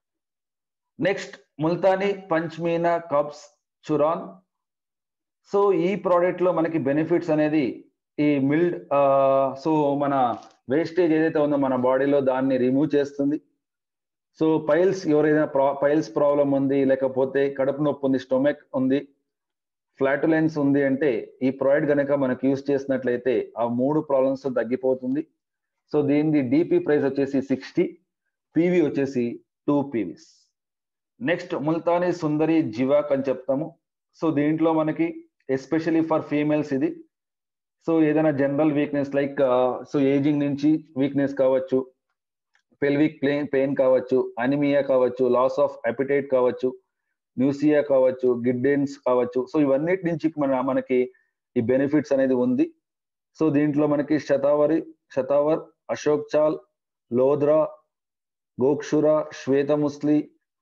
నెక్స్ట్ ముల్తానీ పంచ్మీనా కప్స్ చురాన్ సో ఈ ప్రోడక్ట్ లో మనకి బెనిఫిట్స్ అనేది ఈ మిల్డ్ సో మన వేస్టేజ్ ఏదైతే ఉందో మన బాడీలో దాన్ని రిమూవ్ చేస్తుంది సో పైల్స్ ఎవరైనా పైల్స్ ప్రాబ్లం ఉంది లేకపోతే కడుపు నొప్పి ఉంది స్టొమక్ ఉంది ఫ్లాటులెన్స్ ఉంది అంటే ఈ ప్రోడక్ట్ కనుక మనకు యూజ్ చేసినట్లయితే ఆ మూడు ప్రాబ్లమ్స్ తగ్గిపోతుంది సో దీనిది డిపి ప్రైస్ వచ్చేసి సిక్స్టీ పివి వచ్చేసి టూ పీవీస్ నెక్స్ట్ ముల్తానీ సుందరి జివాక్ అని చెప్తాము సో దీంట్లో మనకి ఎస్పెషలీ ఫర్ ఫీమేల్స్ ఇది సో ఏదైనా general weakness like so ageing నుంచి వీక్నెస్ కావచ్చు పెల్విక్ ప్లేన్ పెయిన్ కావచ్చు అనిమియా కావచ్చు లాస్ ఆఫ్ అపిటైట్ కావచ్చు న్యూసియా కావచ్చు గిడ్డెన్స్ కావచ్చు సో ఇవన్నిటి నుంచి మన మనకి ఈ బెనిఫిట్స్ అనేది ఉంది సో దీంట్లో మనకి శతావరి శతావర్ అశోక్ చాల్ లోద్రా గోక్షుర శ్వేతముస్లి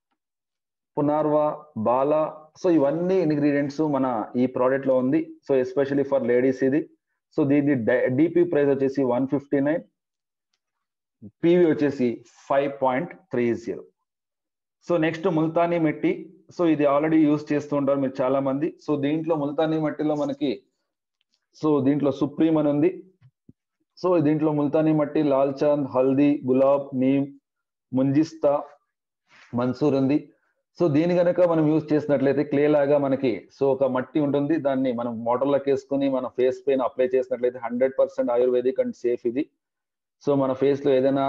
పునార్వా బాలా సో ఇవన్నీ ఇంగ్రీడియంట్స్ మన ఈ ప్రోడక్ట్ లో ఉంది సో ఎస్పెషలీ ఫర్ లేడీస్ ఇది సో దీని డిపి ప్రైస్ వచ్చేసి వన్ ఫిఫ్టీ నైన్ పివి వచ్చేసి five point three zero so next Multani mitti so ఇది ఆల్రెడీ యూజ్ చేస్తూ ఉంటారు మీరు చాలా మంది సో దీంట్లో ముల్తానీ మట్టిలో మనకి సో దీంట్లో సుప్రీం అని ఉంది సో దీంట్లో ముల్తానీ మట్టి లాల్ చాంద్ హల్దీ గులాబ్ నీమ్ ముంజిస్తా మన్సూర్ ఉంది సో దీని కనుక మనం యూజ్ చేసినట్లయితే క్లే లాగా మనకి సో ఒక మట్టి ఉంటుంది దాన్ని మనం వాటర్లోకి వేసుకుని మన ఫేస్ పైన అప్లై చేసినట్లయితే hundred percent ayurvedic and safe ఇది సో మన ఫేస్ లో ఏదైనా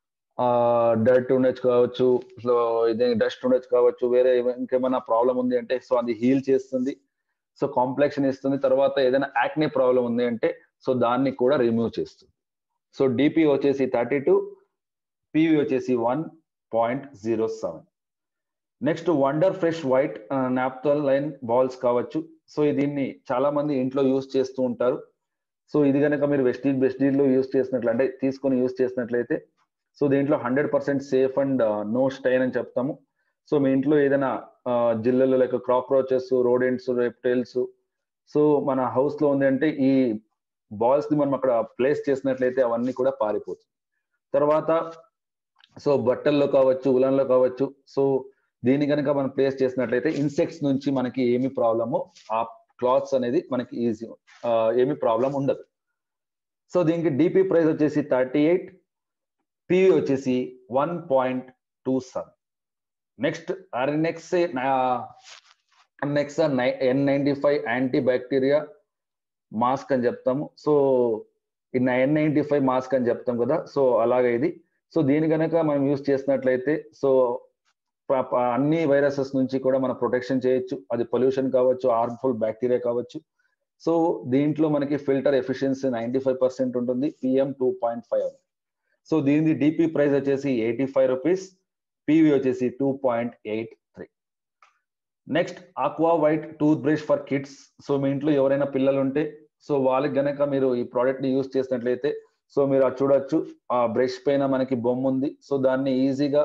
డర్ట్ ఉండొచ్చు కావచ్చు సో ఏదైనా డస్ట్ ఉండొచ్చు కావచ్చు వేరే ఇంకేమైనా ప్రాబ్లం ఉంది అంటే సో అది హీల్ చేస్తుంది సో కాంప్లెక్షన్ ఇస్తుంది తర్వాత ఏదైనా యాక్నే ప్రాబ్లం ఉంది అంటే సో దాన్ని కూడా రిమూవ్ చేస్తుంది సో డిపి వచ్చేసి థర్టీ టూ పివి వచ్చేసి one point zero seven next wonder fresh white naphthalene balls కావచ్చు సో దీన్ని చాలా మంది ఇంట్లో యూస్ చేస్తూ ఉంటారు సో ఇది కనుక మీరు వెస్టీజ్ వెస్టీజ్ లో యూస్ చేసినట్లు అంటే తీసుకొని యూస్ చేసినట్లయితే సో దీంట్లో hundred percent safe and no stain అని చెప్తాము సో మీ ఇంట్లో ఏదైనా జిల్లాలో like cockroaches rodents reptiles so మన హౌస్ లో ఉంది అంటే ఈ బాల్స్ ని మనం అక్కడ ప్లేస్ చేసినట్లయితే అవన్నీ కూడా పారిపోతుంది తర్వాత సో బట్టల్లో కావచ్చు ఉలన్లో కావచ్చు సో దీని కనుక మనం ప్లేస్ చేసినట్లయితే ఇన్సెక్ట్స్ నుంచి మనకి ఏమి ప్రాబ్లము ఆ క్లాత్స్ అనేది మనకి ఈజీ ఏమి ప్రాబ్లం ఉండదు సో దీనికి డిపి ప్రైస్ వచ్చేసి థర్టీ ఎయిట్ పివి వచ్చేసి one point two seven next Arnex Arnex N ninety five anti bacteria mask అని చెప్తాము సో ఇది ఎన్ నైన్టీ ఫైవ్ మాస్క్ అని చెప్తాం కదా సో అలాగే ఇది సో దీని కనుక మనం యూజ్ చేసినట్లయితే సో అన్ని వైరసెస్ నుంచి కూడా మనం ప్రొటెక్షన్ చేయొచ్చు అది పొల్యూషన్ కావచ్చు హార్మ్ఫుల్ బ్యాక్టీరియా కావచ్చు సో దీంట్లో మనకి filter efficiency ninety five percent ఉంటుంది PM two point five so దీని డిపి ప్రైస్ వచ్చేసి ఎయిటీ ఫైవ్ రూపీస్ పివి వచ్చేసి two point eight three next aqua white tooth brush for kids so మీ ఇంట్లో ఎవరైనా పిల్లలు ఉంటే సో వాళ్ళకి గనక మీరు ఈ ప్రోడక్ట్ ని యూజ్ చేసినట్లయితే సో మీరు అది చూడొచ్చు ఆ బ్రష్ పైన మనకి బొమ్మ ఉంది సో దాన్ని ఈజీగా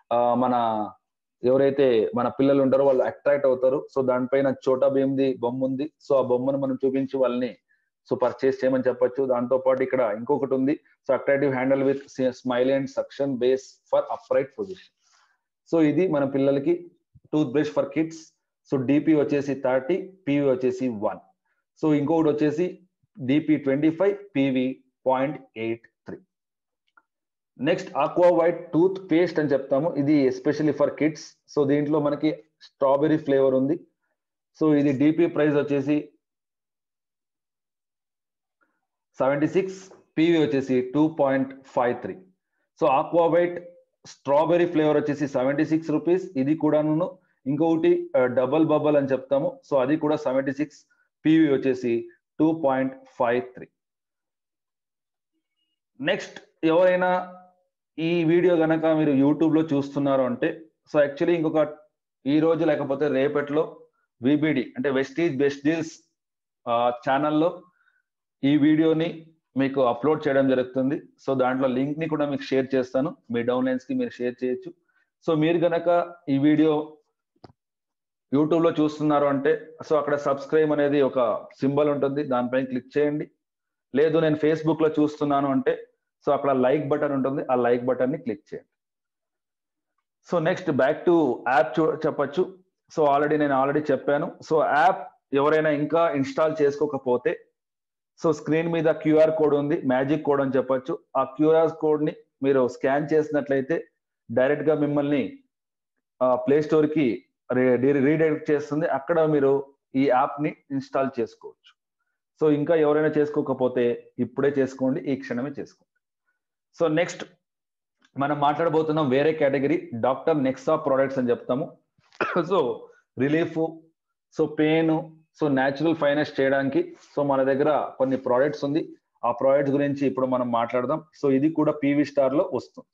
మన ఎవరైతే మన పిల్లలు ఉంటారో వాళ్ళు అట్రాక్ట్ అవుతారు సో దానిపైన చోటా భీమ్ది బొమ్మ ఉంది సో ఆ బొమ్మను మనం చూపించి వాళ్ళని సో పర్చేస్ చేయమని చెప్పొచ్చు దాంతో పాటు ఇక్కడ ఇంకొకటి ఉంది so attractive handle with smile and suction base for upright position so ఇది మన పిల్లలకి tooth brush for kids so DP వచ్చేసి థర్టీ పివి వచ్చేసి వన్ సో ఇంకొకటి వచ్చేసి DP twenty five PV point eight three next aqua white tooth paste అని చెప్తాము ఇది ఎస్పెషల్లీ ఫర్ కిడ్స్ సో దీంట్లో మనకి స్ట్రాబెరీ ఫ్లేవర్ ఉంది సో ఇది డిపి ప్రైస్ వచ్చేసి సెవెంటీ సిక్స్ పివి వచ్చేసి two point five three so aqua white strawberry flavour వచ్చేసి సెవెంటీ సిక్స్ రూపీస్ ఇది కూడాను ఇంకొకటి డబల్ బబల్ అని చెప్తాము సో అది కూడా సెవెంటీ సిక్స్ పివి వచ్చేసి two point five three next ఎవరైనా ఈ వీడియో గనక మీరు యూట్యూబ్ లో చూస్తున్నారు అంటే సో యాక్చువల్లీ ఇంకొక ఈ రోజు లేకపోతే రేపట్లో విబిడి అంటే వెస్టీజ్ బెస్ట్ డీల్స్ ఛానల్లో ఈ వీడియోని మీకు అప్లోడ్ చేయడం జరుగుతుంది సో దాంట్లో లింక్ ని కూడా మీకు షేర్ చేస్తాను మీ డౌన్లైన్స్ కి మీరు షేర్ చేయొచ్చు సో మీరు గనక ఈ వీడియో యూట్యూబ్ లో చూస్తున్నారు అంటే సో అక్కడ సబ్స్క్రైబ్ అనేది ఒక సింబల్ ఉంటుంది దానిపైన క్లిక్ చేయండి లేదు నేను ఫేస్బుక్ లో చూస్తున్నాను అంటే సో అక్కడ లైక్ బటన్ ఉంటుంది ఆ లైక్ బటన్ ని క్లిక్ చేయండి so next back to app చూ చెప్పచ్చు సో ఆల్రెడీ నేను ఆల్రెడీ చెప్పాను సో యాప్ ఎవరైనా ఇంకా ఇన్స్టాల్ చేసుకోకపోతే సో స్క్రీన్ మీద క్యూఆర్ కోడ్ ఉంది మ్యాజిక్ కోడ్ అని చెప్పొచ్చు ఆ క్యూఆర్ కోడ్ ని మీరు స్కాన్ చేసినట్లయితే డైరెక్ట్ గా మిమ్మల్ని ప్లే స్టోర్ కి రీడైరెక్ట్ చేస్తుంది అక్కడ మీరు ఈ యాప్ ని ఇన్స్టాల్ చేసుకోవచ్చు సో ఇంకా ఎవరైనా చేసుకోకపోతే ఇప్పుడే చేసుకోండి ఈ క్షణమే చేసుకోండి సో నెక్స్ట్ మనం మాట్లాడబోతున్నాం వేరే కేటగిరీ డాక్టర్ నెక్సా ప్రోడక్ట్స్ అని చెప్తాము so relief so pain so natural finance చేయడానికి సో మన దగ్గర కొన్ని ప్రోడక్ట్స్ ఉంది ఆ ప్రోడక్ట్స్ గురించి ఇప్పుడు మనం మాట్లాడదాం సో ఇది కూడా పీవీ స్టార్ లో వస్తుంది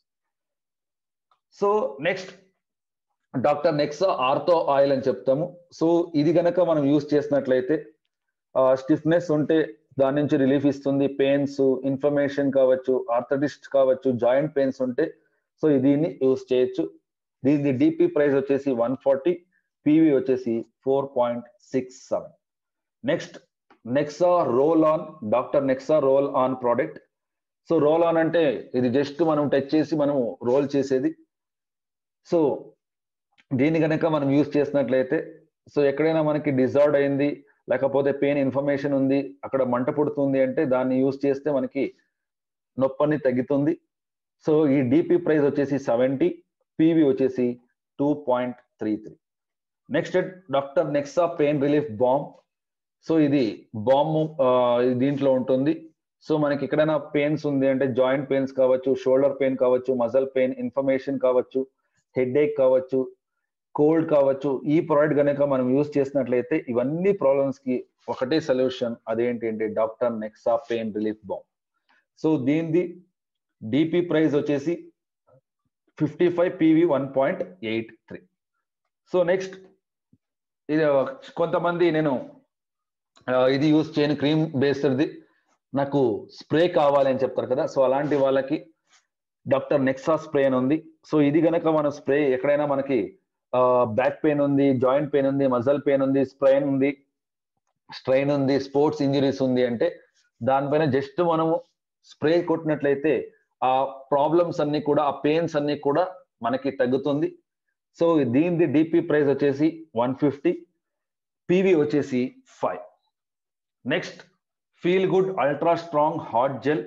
so next doctor Nexa ortho oil అని చెప్తాము సో ఇది గనక మనం యూస్ చేసినట్లయితే స్టిఫ్నెస్ ఉంటే దాని నుంచి రిలీఫ్ ఇస్తుంది పెయిన్స్ ఇన్ఫర్మేషన్ కావచ్చు ఆర్థడిస్ట్ కావచ్చు జాయింట్ పెయిన్స్ ఉంటే సో దీన్ని యూస్ చేయొచ్చు దీని డిపి ప్రైస్ వచ్చేసి వన్ ఫార్టీ పివి వచ్చేసి four point six seven next Nexa roll on doctor Nexa roll on product so roll on అంటే ఇది జస్ట్ మనం టచ్ చేసి మనం రోల్ చేసేది సో దీన్ని కనుక మనం యూజ్ చేసినట్లయితే సో ఎక్కడైనా మనకి డిజార్డ్ అయింది లేకపోతే పెయిన్ ఇన్ఫర్మేషన్ ఉంది అక్కడ మంట పుడుతుంది అంటే దాన్ని యూజ్ చేస్తే మనకి నొప్పని తగ్గుతుంది సో ఈ డిపి ప్రైస్ వచ్చేసి సెవెంటీ పివి వచ్చేసి two point three three next doctor Nexa pain relief బాంబ్ సో ఇది బాంబ్ దీంట్లో ఉంటుంది సో మనకి ఎక్కడైనా పెయిన్స్ ఉంది అంటే జాయింట్ పెయిన్స్ కావచ్చు షోల్డర్ పెయిన్ కావచ్చు మజల్ పెయిన్ ఇన్ఫర్మేషన్ కావచ్చు హెడ్ ఏక్ కావచ్చు కోల్డ్ కావచ్చు ఈ ప్రోడక్ట్ కనుక మనం యూజ్ చేసినట్లయితే ఇవన్నీ ప్రాబ్లమ్స్ కి ఒకటే సొల్యూషన్ అదేంటి అంటే డాక్టర్ నెక్సా పెయిన్ రిలీఫ్ బాంబ్ సో దీనిది డిపి ప్రైస్ వచ్చేసి fifty five PV one point eight three so next ఇది కొంతమంది నేను ఇది యూజ్ చేయని క్రీమ్ బేస్డ్ది నాకు స్ప్రే కావాలి అని చెప్తారు కదా సో అలాంటి వాళ్ళకి డాక్టర్ నెక్సా స్ప్రే అని ఉంది సో ఇది గనక మనం స్ప్రే ఎక్కడైనా మనకి బ్యాక్ పెయిన్ ఉంది జాయింట్ పెయిన్ ఉంది మజల్ పెయిన్ ఉంది స్ప్రెయిన్ ఉంది స్ట్రెయిన్ ఉంది స్పోర్ట్స్ ఇంజరీస్ ఉంది అంటే దానిపైన జస్ట్ మనము స్ప్రే కొట్టినట్లయితే ఆ ప్రాబ్లమ్స్ అన్ని కూడా ఆ పెయిన్స్ అన్ని కూడా మనకి తగ్గుతుంది సో దీనిది డిపి ప్రైస్ వచ్చేసి వన్ ఫిఫ్టీ పివి వచ్చేసి five next feel good ultra strong hot gel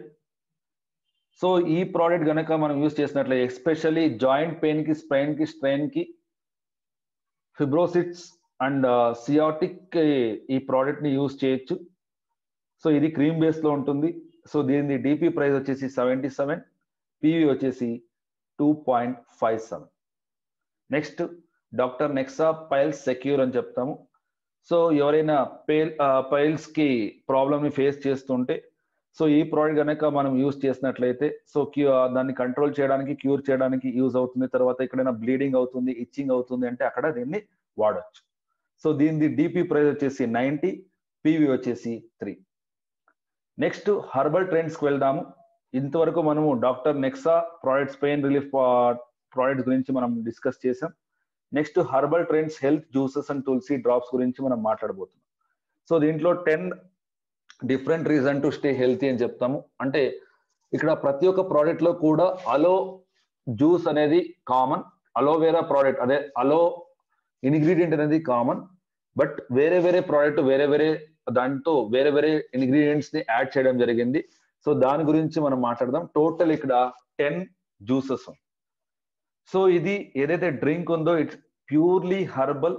so ఈ ప్రోడక్ట్ గనక మనం యూజ్ చేసినట్లయితే ఎస్పెషల్లీ జాయింట్ పెయిన్ కి స్ప్రెయిన్ కి స్ట్రెయిన్ కి ఫిబ్రోసిట్స్ అండ్ సియాటిక్ ఈ ప్రోడక్ట్ ని యూజ్ చేయొచ్చు సో ఇది క్రీమ్ బేస్ లో ఉంటుంది సో దీని డిపి ప్రైస్ వచ్చేసి సెవెంటీ సెవెన్ పివి వచ్చేసి two point five seven next doctor Nexa piles secure అని చెప్తాము సో ఎవరైనా పేల్ పైల్స్ కి ప్రాబ్లమ్ ని ఫేస్ చేస్తుంటే సో ఈ ప్రోడక్ట్ కనుక మనం యూజ్ చేసినట్లయితే సో క్యూ దాన్ని కంట్రోల్ చేయడానికి క్యూర్ చేయడానికి యూజ్ అవుతుంది తర్వాత ఎక్కడైనా బ్లీడింగ్ అవుతుంది ఇచ్చింగ్ అవుతుంది అంటే అక్కడ దీన్ని వాడచ్చు సో దీని డిపి ప్రైస్ వచ్చేసి నైంటీ పివి వచ్చేసి త్రీ నెక్స్ట్ హర్బల్ ట్రెండ్స్ కి వెళ్దాము ఇంతవరకు మనము doctor Nexa products pain relief product గురించి మనం డిస్కస్ చేసాం next herbal trends health juices and Tulsi drops గురించి మనం మాట్లాడబోతున్నాం సో దీంట్లో ten different reason to stay healthy అని చెప్తాము అంటే ఇక్కడ ప్రతి ఒక్క ప్రోడక్ట్ లో కూడా అలో జ్యూస్ అనేది కామన్ అలోవేరా ప్రోడక్ట్ అదే అలో ఇంగ్రీడియంట్ అనేది కామన్ బట్ వేరే వేరే ప్రోడక్ట్ వేరే వేరే దాంతో వేరే వేరే ఇంగ్రీడియంట్స్ ని యాడ్ చేయడం జరిగింది సో దాని గురించి మనం మాట్లాడదాం టోటల్ ఇక్కడ టెన్ జ్యూసెస్ సో ఇది ఏదైతే డ్రింక్ ఉందో it's purely herbal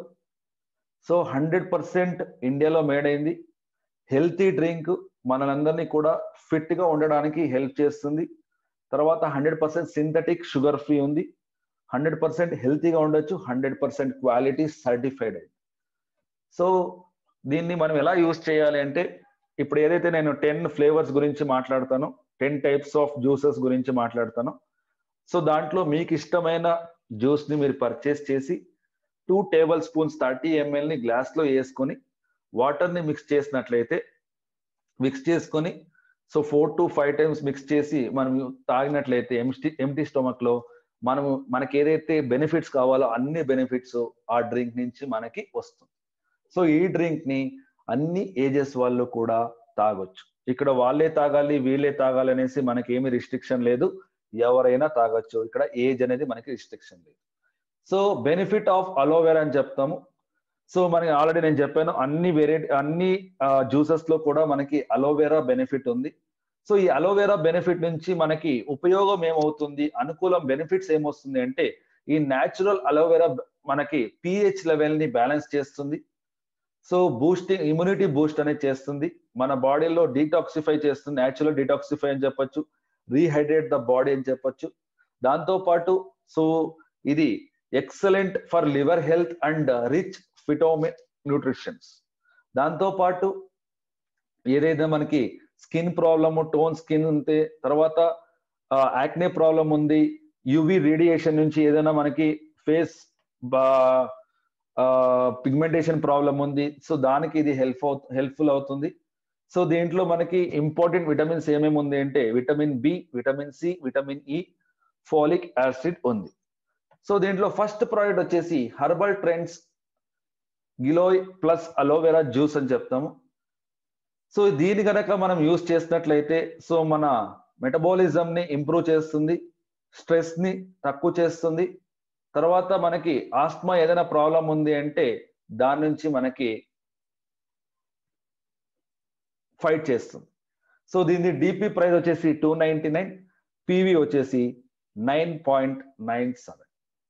so hundred percent ఇండియాలో మేడ్ అయింది హెల్తీ డ్రింక్ మనందరినీ కూడా ఫిట్ గా ఉండడానికి హెల్ప్ చేస్తుంది తర్వాత hundred percent synthetic sugar free ఉంది హండ్రెడ్ పర్సెంట్ హెల్తీగా ఉండొచ్చు హండ్రెడ్ పర్సెంట్ క్వాలిటీ సర్టిఫైడ్ అయింది సో దీన్ని మనం ఎలా యూజ్ చేయాలి అంటే ఇప్పుడు ఏదైతే నేను టెన్ ఫ్లేవర్స్ గురించి మాట్లాడతానో టెన్ టైప్స్ ఆఫ్ జ్యూసెస్ గురించి మాట్లాడతానో సో దాంట్లో మీకు ఇష్టమైన జ్యూస్ ని మీరు పర్చేస్ చేసి two table spoons thirty ML ని గ్లాస్ లో వేసుకొని వాటర్ ని మిక్స్ చేసినట్లయితే మిక్స్ చేసుకొని so four to five times mix చేసి మనం తాగినట్లయితే ఎంటీ ఎంటీ స్టొమక్ లో మనము మనకి ఏదైతే బెనిఫిట్స్ కావాలో అన్ని బెనిఫిట్స్ ఆ డ్రింక్ నుంచి మనకి వస్తుంది సో ఈ డ్రింక్ ని అన్ని ఏజెస్ వాళ్ళు కూడా తాగొచ్చు ఇక్కడ వాళ్ళే తాగాలి వీళ్ళే తాగాలి అనేసి మనకి ఏమి రిస్ట్రిక్షన్ లేదు ఎవరైనా తాగొచ్చు ఇక్కడ ఏజ్ అనేది మనకి రిస్ట్రిక్షన్ లేదు సో బెనిఫిట్ ఆఫ్ అలోవెరా అని చెప్తాము సో మనకి ఆల్రెడీ నేను చెప్పాను అన్ని వెరైటీ అన్ని జ్యూసెస్ లో కూడా మనకి అలోవెరా బెనిఫిట్ ఉంది సో ఈ అలోవెరా బెనిఫిట్ నుంచి మనకి ఉపయోగం ఏమవుతుంది అనుకూలం బెనిఫిట్స్ ఏమొస్తుంది అంటే ఈ న్యాచురల్ అలోవెరా మనకి పిహెచ్ లెవెల్ ని బ్యాలెన్స్ చేస్తుంది సో బూస్టింగ్ ఇమ్యూనిటీ బూస్ట్ అనేది చేస్తుంది మన బాడీలో డీటాక్సిఫై చేస్తుంది న్యాచురల్ డీటాక్సిఫై అని చెప్పొచ్చు రీహైడ్రేట్ ద బాడీ అని చెప్పొచ్చు దాంతో పాటు సో ఇది excellent for liver health and rich ఫిటోమి న్యూట్రిషన్స్ దాంతో పాటు ఏదైతే మనకి స్కిన్ ప్రాబ్లమ్ టోన్ స్కిన్ ఉంటే తర్వాత యాక్నే ప్రాబ్లం ఉంది యువి రేడియేషన్ నుంచి ఏదైనా మనకి ఫేస్ పిగ్మెంటేషన్ ప్రాబ్లం ఉంది సో దానికి ఇది హెల్ప్ హెల్ప్ఫుల్ అవుతుంది సో దీంట్లో మనకి ఇంపార్టెంట్ విటమిన్స్ ఏమేమి ఉంది అంటే vitamin B vitamin C vitamin E folic acid ఉంది సో దీంట్లో ఫస్ట్ ప్రోడక్ట్ వచ్చేసి Herbal Trends Giloy plus aloe vera juice అని చెప్తాము సో దీని కనుక మనం యూస్ చేసినట్లయితే సో మన మెటబాలిజం ని ఇంప్రూవ్ చేస్తుంది స్ట్రెస్ ని తక్కువ చేస్తుంది తర్వాత మనకి ఆస్మా ఏదైనా ప్రాబ్లం ఉంది అంటే దాని నుంచి మనకి ఫైట్ చేస్తుంది సో దీని డిపి ప్రైస్ వచ్చేసి టూ నైన్టీ నైన్ పివి వచ్చేసి nine point nine seven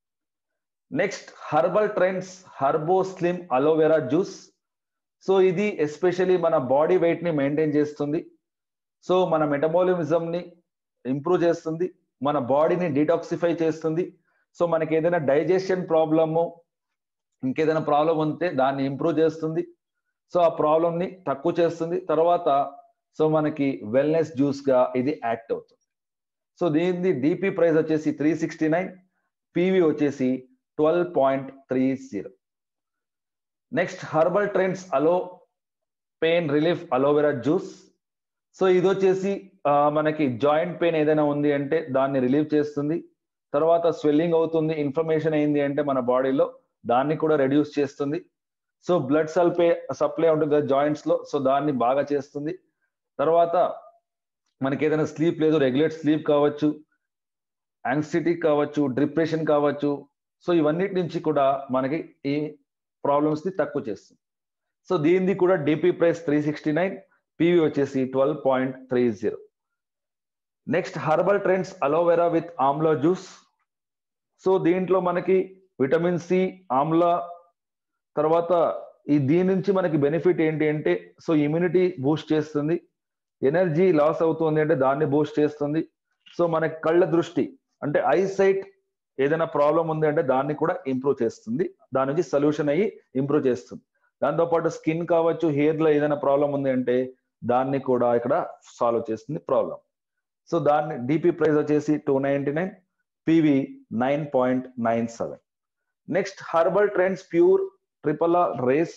next herbal Trends herbo slim aloe vera juice so ఇది ఎస్పెషలీ మన బాడీ వెయిట్ ని మెయింటైన్ చేస్తుంది సో మన మెటబాలిజం ని ఇంప్రూవ్ చేస్తుంది మన బాడీని డీటాక్సిఫై చేస్తుంది సో మనకి ఏదైనా డైజెషన్ ప్రాబ్లము ఇంకేదైనా ప్రాబ్లం ఉంటే దాన్ని ఇంప్రూవ్ చేస్తుంది సో ఆ ప్రాబ్లం ని తక్కువ చేస్తుంది తర్వాత సో మనకి వెల్నెస్ జ్యూస్ గా ఇది యాక్ట్ అవుతుంది సో దీని డిపి ప్రైస్ వచ్చేసి త్రీ సిక్స్టీ నైన్ పివి వచ్చేసి twelve point three zero next herbal Trends aloe pain relief aloe vera juice so ఇది వచ్చేసి మనకి జాయింట్ పెయిన్ ఏదైనా ఉంది అంటే దాన్ని రిలీవ్ చేస్తుంది తర్వాత స్వెల్లింగ్ అవుతుంది ఇన్ఫర్మేషన్ అయింది అంటే మన బాడీలో దాన్ని కూడా రెడ్యూస్ చేస్తుంది సో బ్లడ్ సల్పే సప్లై ఉంటుంది కదా జాయింట్స్ లో సో దాన్ని బాగా చేస్తుంది తర్వాత మనకి ఏదైనా స్లీప్ లేదు రెగ్యులేట్ స్లీప్ కావచ్చు యాంగ్జైటీ కావచ్చు డిప్రెషన్ కావచ్చు సో ఇవన్నిటి నుంచి కూడా మనకి ఈ ప్రాబ్లమ్స్ ని తక్కువ చేస్తుంది సో దీనిది కూడా DP price three sixty nine PV వచ్చేసి twelve point three zero next herbal Trends aloe vera with amla juice so దీంట్లో మనకి విటమిన్ సి ఆమ్లా తర్వాత ఈ దీని నుంచి మనకి బెనిఫిట్ ఏంటి అంటే సో ఇమ్యూనిటీ బూస్ట్ చేస్తుంది ఎనర్జీ లాస్ అవుతుంది అంటే దాన్ని బూస్ట్ చేస్తుంది సో మనకి కళ్ళ దృష్టి అంటే ఐ సైట్ ఏదైనా ప్రాబ్లం ఉంది అంటే దాన్ని కూడా ఇంప్రూవ్ చేస్తుంది దాని నుంచి సొల్యూషన్ అయ్యి ఇంప్రూవ్ చేస్తుంది దాంతోపాటు స్కిన్ కావచ్చు హెయిర్ లో ఏదైనా ప్రాబ్లం ఉంది అంటే దాన్ని కూడా ఇక్కడ సాల్వ్ చేస్తుంది ప్రాబ్లం సో దాన్ని డిపి ప్రైస్ వచ్చేసి two ninety nine PV nine point nine seven next herbal Trends pure triple Ras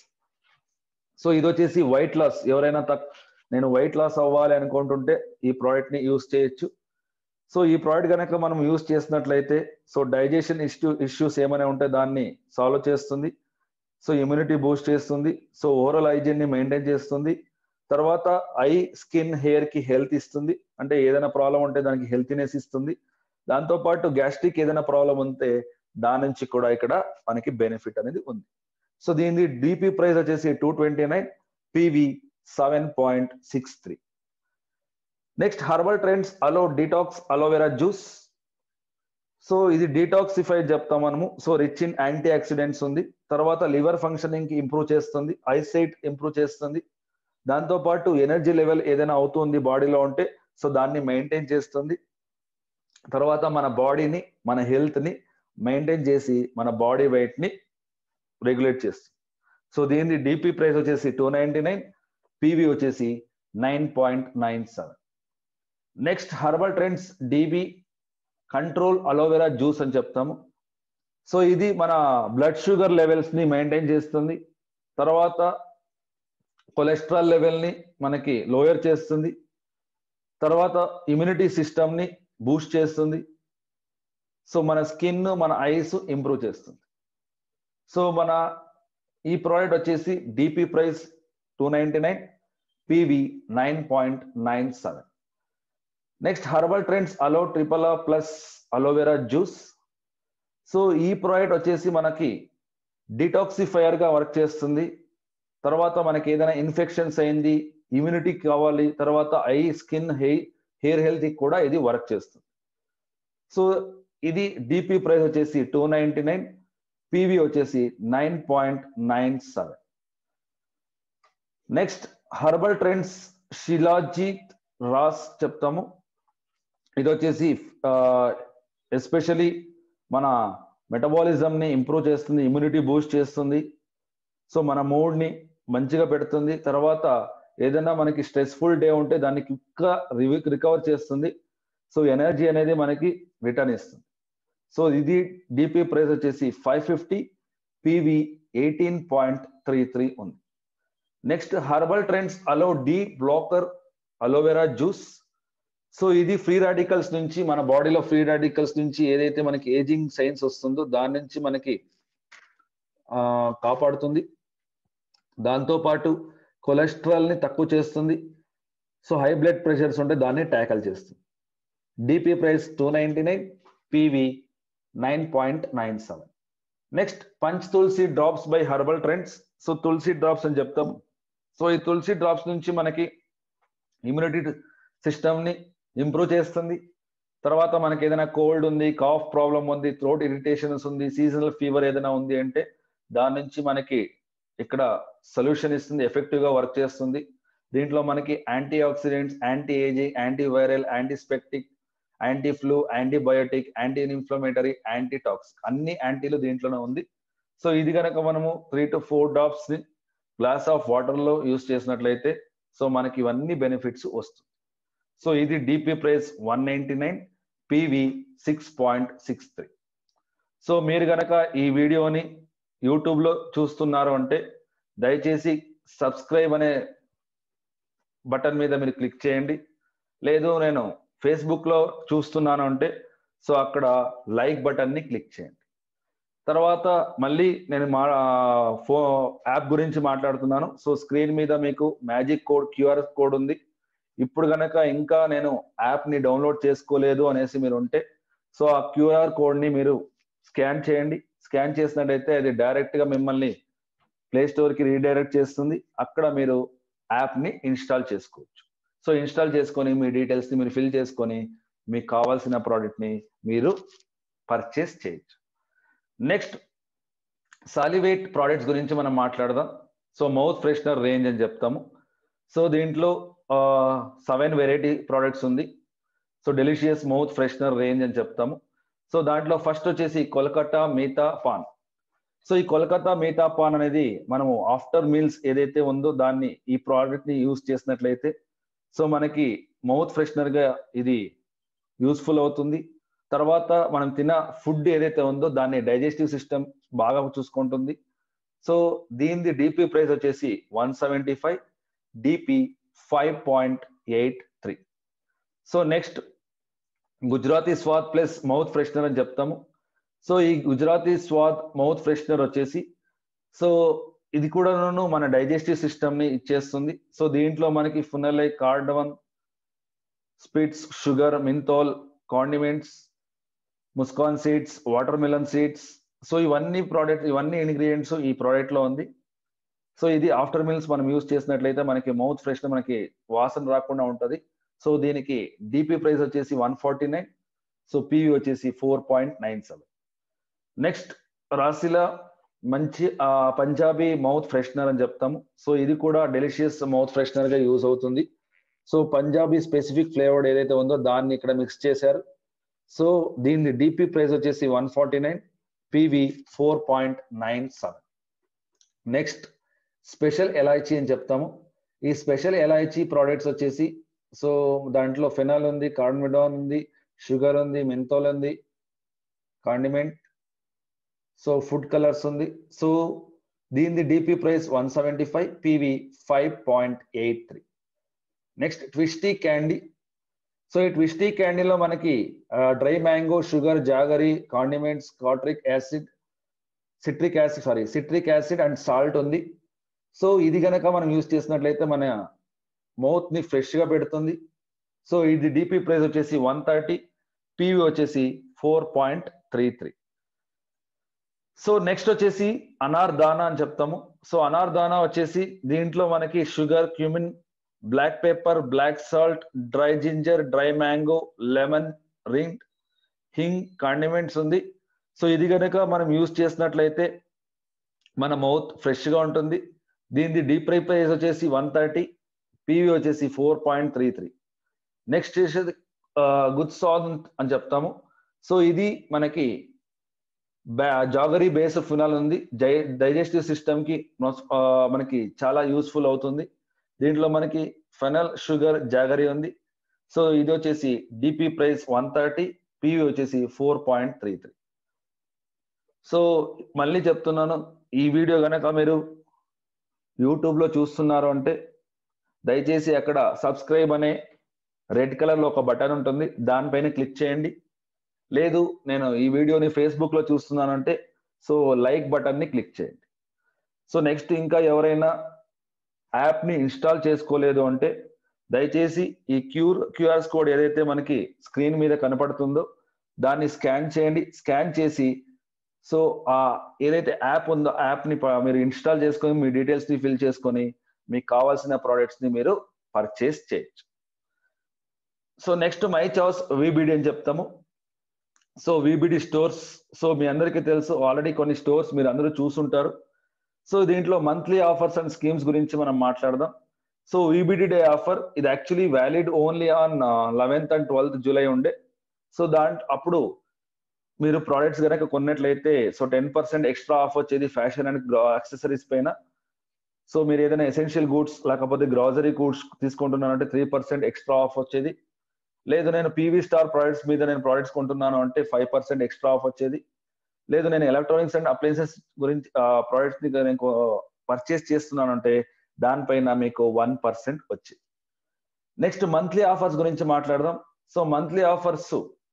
so ఇది వచ్చేసి వైట్ లాస్ ఎవరైనా తక్ నేను వైట్ లాస్ అవ్వాలి అనుకుంటుంటే ఈ ప్రోడక్ట్ ని యూస్ చేయొచ్చు సో ఈ ప్రోడక్ట్ కనుక మనం యూస్ చేసినట్లయితే సో డైజెషన్ ఇష్యూ ఇష్యూస్ ఏమైనా ఉంటే దాన్ని సాల్వ్ చేస్తుంది సో ఇమ్యూనిటీ బూస్ట్ చేస్తుంది సో ఓవరాల్ హైజీన్ ని మెయింటైన్ చేస్తుంది తర్వాత ఐ స్కిన్ హెయిర్ కి హెల్త్ ఇస్తుంది అంటే ఏదైనా ప్రాబ్లం ఉంటే దానికి హెల్తీనెస్ ఇస్తుంది దాంతో పాటు గ్యాస్ట్రిక్ ఏదైనా ప్రాబ్లం ఉంటే దాని నుంచి కూడా ఇక్కడ మనకి బెనిఫిట్ అనేది ఉంది సో దీని డిపి ప్రైస్ వచ్చేసి two twenty nine PV seven point six three next herbal Trends aloe detox aloe vera juice so ఇది డీటాక్సిఫై చెప్తాం మనము so rich in antioxidants ఉంది తర్వాత లివర్ ఫంక్షనింగ్ కి ఇంప్రూవ్ చేస్తుంది ఐసైట్ ఇంప్రూవ్ చేస్తుంది దాంతో పాటు ఎనర్జీ లెవెల్ ఏదైనా అవుతుంది బాడీలో ఉంటే సో దాన్ని మెయింటైన్ చేస్తుంది తర్వాత మన బాడీని మన హెల్త్ ని మెయింటైన్ చేసి మన బాడీ వెయిట్ ని రెగ్యులేట్ చేస్తుంది సో దీని డిపి ప్రైస్ వచ్చేసి టూ నైన్టీ నైన్ పివి వచ్చేసి nine point nine seven next herbal Trends DB control aloe vera juice అని చెప్తాము సో ఇది మన బ్లడ్ షుగర్ లెవెల్స్ ని మెయింటైన్ చేస్తుంది తర్వాత కొలెస్ట్రాల్ లెవెల్ ని మనకి లోయర్ చేస్తుంది తర్వాత ఇమ్యూనిటీ సిస్టమ్ ని బూస్ట్ చేస్తుంది సో మన స్కిన్ మన ఐస్ ఇంప్రూవ్ చేస్తుంది సో మన ఈ ప్రోడక్ట్ వచ్చేసి DP price two ninety nine PV nine point nine seven next herbal Trends aloe triple ఆ ప్లస్ అలోవెరా జ్యూస్ సో ఈ ప్రోడక్ట్ వచ్చేసి మనకి డిటాక్సిఫైయర్ గా వర్క్ చేస్తుంది తర్వాత మనకి ఏదైనా ఇన్ఫెక్షన్స్ అయింది ఇమ్యూనిటీ కావాలి తర్వాత eye skin hair hair health కూడా ఇది వర్క్ చేస్తుంది సో ఇది డిపి ప్రైస్ వచ్చేసి టూ నైన్టీ నైన్ పివి వచ్చేసి nine point nine seven next herbal Trends Shilajit Ras చెప్తాము ఇది వచ్చేసి ఎస్పెషలీ మన మెటబాలిజం ని ఇంప్రూవ్ చేస్తుంది ఇమ్యూనిటీ బూస్ట్ చేస్తుంది సో మన మూడ్ ని మంచిగా పెడుతుంది తర్వాత ఏదైనా మనకి స్ట్రెస్ఫుల్ డే ఉంటే దాన్ని క్విక్ గా రికవర్ చేస్తుంది సో ఎనర్జీ అనేది మనకి రిటర్న్ ఇస్తుంది సో ఇది డిపి ప్రైస్ వచ్చేసి five fifty PV eighteen point three three ఉంది next herbal Trends aloe D blocker aloe vera juice so ఇది ఫ్రీ రాడికల్స్ నుంచి మన బాడీలో ఫ్రీ రాడికల్స్ నుంచి ఏదైతే మనకి ఏజింగ్ సైన్స్ వస్తుందో దాని నుంచి మనకి కాపాడుతుంది దాంతో పాటు కొలెస్ట్రాల్ ని తక్కువ చేస్తుంది సో హై బ్లడ్ ప్రెషర్స్ ఉంటే దాన్ని ట్యాకల్ చేస్తుంది DP price two ninety nine PV nine point nine seven next Panch Tulsi drops by Herbal Trends so Tulsi drops అని చెప్తాం సో ఈ తులసి డ్రాప్స్ నుంచి మనకి ఇమ్యూనిటీ సిస్టమ్ ని ఇంప్రూవ్ చేస్తుంది తర్వాత మనకి ఏదైనా కోల్డ్ ఉంది కాఫ్ ప్రాబ్లం ఉంది థ్రోట్ ఇరిటేషన్స్ ఉంది సీజనల్ ఫీవర్ ఏదైనా ఉంది అంటే దాని నుంచి మనకి ఇక్కడ సొల్యూషన్ ఇస్తుంది ఎఫెక్టివ్ గా వర్క్ చేస్తుంది దీంట్లో మనకి antioxidants anti ageing anti viral antiseptic anti flu antibiotic anti inflammatory anti tox అన్ని యాంటీలు దీంట్లోనే ఉంది సో ఇది కనుక మనము త్రీ టు ఫోర్ డ్రాప్స్ ని గ్లాస్ ఆఫ్ వాటర్ లో యూస్ చేసినట్లయితే సో మనకి ఇవన్నీ బెనిఫిట్స్ వస్తుంది సో ఇది DP price one ninety nine PV six point six three so మీరు గనక ఈ వీడియోని యూట్యూబ్ లో చూస్తున్నారు అంటే దయచేసి సబ్స్క్రైబ్ అనే బటన్ మీద మీరు క్లిక్ చేయండి లేదు నేను ఫేస్బుక్ లో చూస్తున్నాను అంటే సో అక్కడ లైక్ బటన్ ని క్లిక్ చేయండి తర్వాత మళ్ళీ నేను మా ఫో యాప్ గురించి మాట్లాడుతున్నాను సో స్క్రీన్ మీద మీకు మ్యాజిక్ కోడ్ క్యూఆర్ కోడ్ ఉంది ఇప్పుడు గనక ఇంకా నేను యాప్ ని డౌన్లోడ్ చేసుకోలేదు అనేసి మీరు ఉంటే సో ఆ క్యూఆర్ కోడ్ ని మీరు స్కాన్ చేయండి స్కాన్ చేసినట్టయితే అది డైరెక్ట్ గా మిమ్మల్ని ప్లే స్టోర్ కి రీడైరెక్ట్ చేస్తుంది అక్కడ మీరు యాప్ ని ఇన్స్టాల్ చేసుకోవచ్చు సో ఇన్స్టాల్ చేసుకొని మీ డీటెయిల్స్ ని మీరు ఫిల్ చేసుకొని మీకు కావాల్సిన ప్రోడక్ట్ ని మీరు పర్చేస్ చేయొచ్చు నెక్స్ట్ సాలివేట్ ప్రోడక్ట్స్ గురించి మనం మాట్లాడదాం సో మౌత్ ఫ్రెషనర్ రేంజ్ అని చెప్తాము సో దీంట్లో సెవెన్ వెరైటీ ప్రోడక్ట్స్ ఉంది so delicious mouth freshener range అని చెప్తాము సో దాంట్లో ఫస్ట్ వచ్చేసి కోల్కతా మీతా పాన్ సో ఈ కోల్కతా మీతా పాన్ అనేది మనము ఆఫ్టర్ మీల్స్ ఏదైతే ఉందో దాన్ని ఈ ప్రోడక్ట్ ని యూజ్ చేసినట్లయితే సో మనకి మౌత్ ఫ్రెషనర్ గా ఇది యూస్ఫుల్ అవుతుంది తర్వాత మనం తిన్న ఫుడ్ ఏదైతే ఉందో దాన్ని డైజెస్టివ్ సిస్టమ్ బాగా చూసుకుంటుంది సో దీని డిపి ప్రైస్ వచ్చేసి one seventy five DP five point eight three so next Gujarati Swad plus mouth freshener అని చెప్తాము సో ఈ గుజరాతీ స్వాద్ మౌత్ ఫ్రెషనర్ వచ్చేసి సో ఇది కూడాను మన డైజెస్టివ్ సిస్టమ్ ని ఇచ్చేస్తుంది సో దీంట్లో మనకి fennel cardamom splits sugar menthol condiments muskmelon seeds watermelon seeds so ఇవన్నీ ప్రోడక్ట్ ఇవన్నీ ఇంగ్రీడియంట్స్ ఈ ప్రోడక్ట్ లో ఉంది సో ఇది ఆఫ్టర్ మీల్స్ మనం యూజ్ చేసినట్లయితే మనకి మౌత్ ఫ్రెష్ మనకి వాసన రాకుండా ఉంటుంది సో దీనికి డిపి ప్రైస్ వచ్చేసి one forty nine so PV వచ్చేసి four point nine seven next Rasila మంచి పంజాబీ మౌత్ ఫ్రెషనర్ అని చెప్తాము సో ఇది కూడా డెలిషియస్ మౌత్ ఫ్రెషనర్ గా యూజ్ అవుతుంది సో పంజాబీ స్పెసిఫిక్ ఫ్లేవర్డ్ ఏదైతే ఉందో దాన్ని ఇక్కడ మిక్స్ చేశారు సో దీని డిపి ప్రైస్ వచ్చేసి one forty nine PV four point nine seven next special Elaichi అని చెప్తాము ఈ స్పెషల్ ఎలాచీ ప్రోడక్ట్స్ వచ్చేసి సో దాంట్లో ఫెనాల్ ఉంది కార్డ్మిడాన్ ఉంది షుగర్ ఉంది మెంతోల్ ఉంది కాండిమెంట్ సో ఫుడ్ కలర్స్ ఉంది సో దీని DP price one seventy five PV five point eight three next twisty candy so ఈ ట్విస్టీ క్యాండీలో మనకి dry mango sugar jaggery condiments citric acid citric acid sorry citric acid and salt ఉంది so ఇది కనుక మనం యూజ్ చేసినట్లయితే మన మౌత్ ని ఫ్రెష్ గా పెడుతుంది సో ఇది డిపి ప్రైస్ వచ్చేసి వన్ థర్టీ పివి వచ్చేసి four point three three so next వచ్చేసి అనార్ దానా అని చెప్తాము సో అనార్ దానా వచ్చేసి దీంట్లో మనకి sugar cumin black pepper black salt dry ginger dry mango lemon ring hing condiments ఉంది సో ఇది కనుక మనం యూజ్ చేసినట్లయితే మన మౌత్ ఫ్రెష్ గా ఉంటుంది దీనిది డీప్ ఫ్రై ప్రైస్ వచ్చేసి వన్ థర్టీ పివి వచ్చేసి four point three three next చేసేది గుడ్ సాన్ అని చెప్తాము సో ఇది మనకి జాగరీ బేస్ ఫినాల్ ఉంది డైజెస్టివ్ సిస్టమ్ కి మనకి చాలా యూస్ఫుల్ అవుతుంది దీంట్లో మనకి ఫెనల్ షుగర్ జాగరీ ఉంది సో ఇది వచ్చేసి DP price one thirty PV వచ్చేసి four point three three so మళ్ళీ చెప్తున్నాను ఈ వీడియో కనుక మీరు యూట్యూబ్ లో చూస్తున్నారు అంటే దయచేసి అక్కడ సబ్స్క్రైబ్ అనే రెడ్ కలర్ లో ఒక బటన్ ఉంటుంది దానిపైన క్లిక్ చేయండి లేదు నేను ఈ వీడియోని ఫేస్బుక్ లో చూస్తున్నానంటే సో లైక్ బటన్ ని క్లిక్ చేయండి సో నెక్స్ట్ ఇంకా ఎవరైనా యాప్ ని ఇన్స్టాల్ చేసుకోలేదు అంటే దయచేసి ఈ క్యూర్ క్యూఆర్స్ కోడ్ ఏదైతే మనకి స్క్రీన్ మీద కనపడుతుందో దాన్ని స్కాన్ చేయండి స్కాన్ చేసి సో ఆ ఏదైతే యాప్ ఉందో యాప్ ని మీరు ఇన్స్టాల్ చేసుకొని మీ డీటెయిల్స్ ని ఫిల్ చేసుకొని మీకు కావాల్సిన ప్రోడక్ట్స్ ని మీరు పర్చేస్ చేయొచ్చు సో నెక్స్ట్ మై చాస్ విబిడి అని చెప్తాము సో విబిడి స్టోర్స్ సో మీ అందరికీ తెలుసు ఆల్రెడీ కొన్ని స్టోర్స్ మీరు అందరూ చూసుంటారు సో దీంట్లో మంత్లీ ఆఫర్స్ అండ్ స్కీమ్స్ గురించి మనం మాట్లాడదాం సో విబిడి డే ఆఫర్ ఇది actually valid only on eleventh and twelfth July ఉండే సో దాంట్ అప్పుడు మీరు ప్రోడక్ట్స్ కనుక కొన్నట్లయితే so ten percent extra off వచ్చేది ఫ్యాషన్ అండ్ యాక్సెసరీస్ పైన సో మీరు ఏదైనా ఎసెన్షియల్ గూడ్స్ లేకపోతే గ్రాసరీ గూడ్స్ తీసుకుంటున్నానంటే త్రీ పర్సెంట్ ఎక్స్ట్రా ఆఫ్ వచ్చేది లేదు నేను పీవీ స్టార్ ప్రోడక్ట్స్ మీద నేను ప్రోడక్ట్స్ కొంటున్నాను అంటే ఫైవ్ పర్సెంట్ ఎక్స్ట్రా ఆఫ్ వచ్చేది లేదు నేను ఎలక్ట్రానిక్స్ అండ్ అప్లయన్సెస్ గురించి ప్రోడక్ట్స్ ని నేను పర్చేస్ చేస్తున్నాను అంటే దానిపైన మీకు వన్ పర్సెంట్ వచ్చింది నెక్స్ట్ మంత్లీ ఆఫర్స్ గురించి మాట్లాడదాం సో మంత్లీ ఆఫర్స్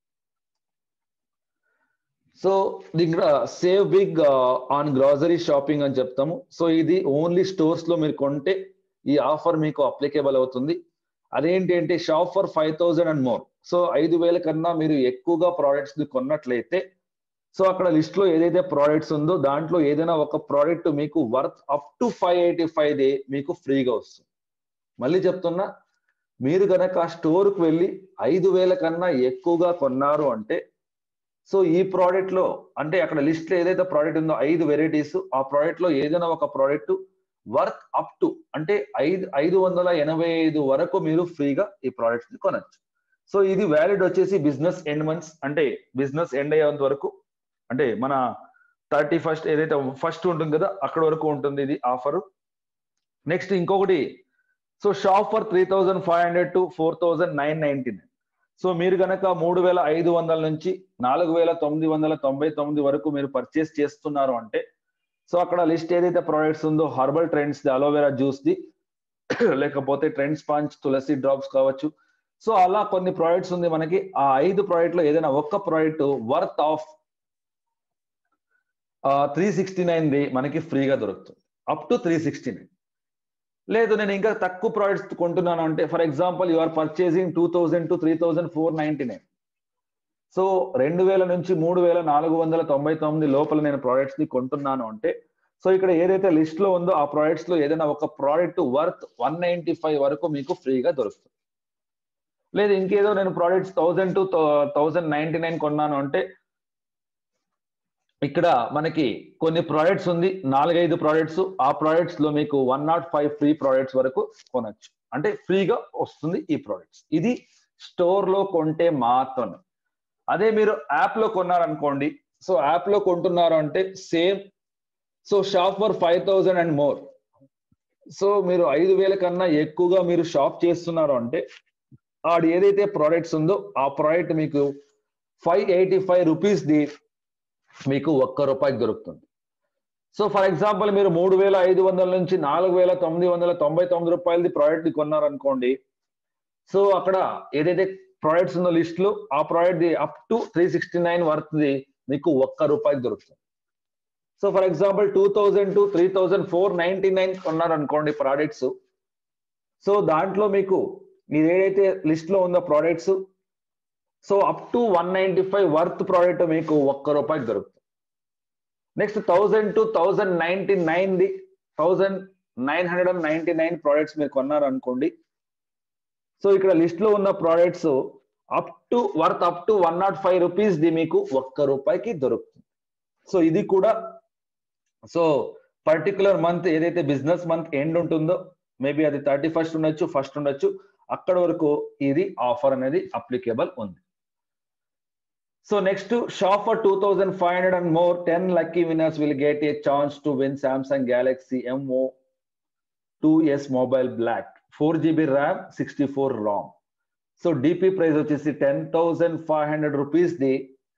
సో ఇక్కడ save big on grocery shopping అని చెప్తాము సో ఇది ఓన్లీ స్టోర్స్ లో మీరు కొంటే ఈ ఆఫర్ మీకు అప్లికేబుల్ అవుతుంది అదేంటి అంటే shop for five thousand and more so ఐదు వేల కన్నా మీరు ఎక్కువగా ప్రోడక్ట్స్ ని కొన్నట్లయితే సో అక్కడ లిస్ట్ లో ఏదైతే ప్రోడక్ట్స్ ఉందో దాంట్లో ఏదైనా ఒక ప్రోడక్ట్ మీకు worth up to five eighty five డే మీకు ఫ్రీగా వస్తుంది మళ్ళీ చెప్తున్నా మీరు కనుక స్టోర్ కు వెళ్ళి ఐదు వేల కన్నా ఎక్కువగా కొన్నారు అంటే సో ఈ ప్రోడక్ట్ లో అంటే అక్కడ లిస్ట్ లో ఏదైతే ప్రోడక్ట్ ఉందో ఐదు వెరైటీస్ ఆ ప్రోడక్ట్ లో ఏదైనా ఒక ప్రోడక్ట్ వర్త్ అప్ టు అంటే ఐదు ఐదు వందల ఎనభై ఐదు వరకు మీరు ఫ్రీగా ఈ ప్రోడక్ట్స్ ని కొనచ్చు సో ఇది వ్యాలిడ్ వచ్చేసి బిజినెస్ ఎండ్ మంత్స్ అంటే బిజినెస్ ఎండ్ అయ్యేంత వరకు అంటే మన థర్టీ ఫస్ట్ ఏదైతే ఫస్ట్ ఉంటుంది కదా అక్కడ వరకు ఉంటుంది ఇది ఆఫర్ నెక్స్ట్ ఇంకొకటి so shop for three thousand five hundred to four thousand nine ninety nine so మీరు కనుక మూడు వేల ఐదు వందల నుంచి నాలుగు వేల తొమ్మిది వందల తొంభై తొమ్మిది వరకు మీరు పర్చేస్ చేస్తున్నారు అంటే సో అక్కడ లిస్ట్ ఏదైతే ప్రోడక్ట్స్ ఉందో హర్బల్ ట్రెండ్స్ ది అలోవెరా జ్యూస్ ది లేకపోతే ట్రెండ్ స్పాంజ్ తులసి డ్రాప్స్ కావచ్చు సో అలా కొన్ని ప్రాడక్ట్స్ ఉంది మనకి ఆ ఐదు ప్రాడక్ట్ లో ఏదైనా ఒక్క product worth of three sixty nine ది మనకి ఫ్రీగా దొరుకుతుంది up to three sixty nine లేదు నేను ఇంకా తక్కువ ప్రోడక్ట్స్ కొంటున్నాను అంటే for example you are purchasing two thousand to three thousand four ninety nine so రెండు వేల నుంచి మూడు వేల నాలుగు వందల తొంభై తొమ్మిది లోపల నేను ప్రోడక్ట్స్ ని కొంటున్నాను అంటే సో ఇక్కడ ఏదైతే లిస్ట్ లో ఉందో ఆ ప్రోడక్ట్స్ లో ఏదైనా ఒక product worth one ninety five వరకు మీకు ఫ్రీగా దొరుకుతుంది లేదు ఇంకేదో నేను products thousand to thousand ninety nine కొన్నాను అంటే ఇక్కడ మనకి కొన్ని ప్రోడక్ట్స్ ఉంది నాలుగైదు ప్రోడక్ట్స్ ఆ ప్రోడక్ట్స్ లో మీకు one not five free products వరకు కొనొచ్చు అంటే ఫ్రీగా వస్తుంది ఈ ప్రోడక్ట్స్ ఇది స్టోర్ లో కొంటే మాత్రమే అదే మీరు యాప్ లో కొన్నారనుకోండి సో యాప్ లో కొంటున్నారు అంటే same so shop for five thousand and more so మీరు ఐదు వేల కన్నా ఎక్కువగా మీరు షాప్ చేస్తున్నారు అంటే ఆడు ఏదైతే ప్రోడక్ట్స్ ఉందో ఆ ప్రోడక్ట్ మీకు ఫైవ్ ఎయిటీ ఫైవ్ రూపీస్ ది మీకు ఒక్క రూపాయికి దొరుకుతుంది సో ఫర్ ఎగ్జాంపుల్ మీరు మూడు వేల ఐదు వందల నుంచి నాలుగు వేల తొమ్మిది వందల తొంభై తొమ్మిది రూపాయలది ప్రోడక్ట్ కొన్నారనుకోండి సో అక్కడ ఏదైతే ప్రోడక్ట్స్ ఉందో లిస్ట్ లో ఆ ప్రోడక్ట్ ది up to three sixty nine worth ది మీకు ఒక్క రూపాయికి దొరుకుతుంది so for example two thousand to three thousand four ninety nine కొన్నారనుకోండి ప్రోడక్ట్స్ సో దాంట్లో మీకు మీరు ఏదైతే లిస్ట్ లో ఉందో products so up to one ninety five worth product మీకు ఒక్క రూపాయికి దొరుకుతుంది next thousand to thousand ninety nine ది thousand nine hundred and ninety nine products మీరు కొన్నారు అనుకోండి సో ఇక్కడ లిస్ట్ లో ఉన్న products up to worth up to one not five rupees ది మీకు ఒక్క రూపాయికి దొరుకుతుంది సో ఇది కూడా సో పర్టికులర్ మంత్ ఏదైతే బిజినెస్ మంత్ ఎండ్ ఉంటుందో మేబీ అది థర్టీ ఫస్ట్ ఉండొచ్చు ఫస్ట్ ఉండొచ్చు అక్కడ వరకు ఇది ఆఫర్ అనేది అప్లికేబుల్ ఉంది so next shop for two thousand five hundred and more ten lucky winners will get a chance to win Samsung Galaxy M O two S mobile black four GB RAM sixty four RAM so DP price వచ్చేసి ten thousand five hundred rupees ది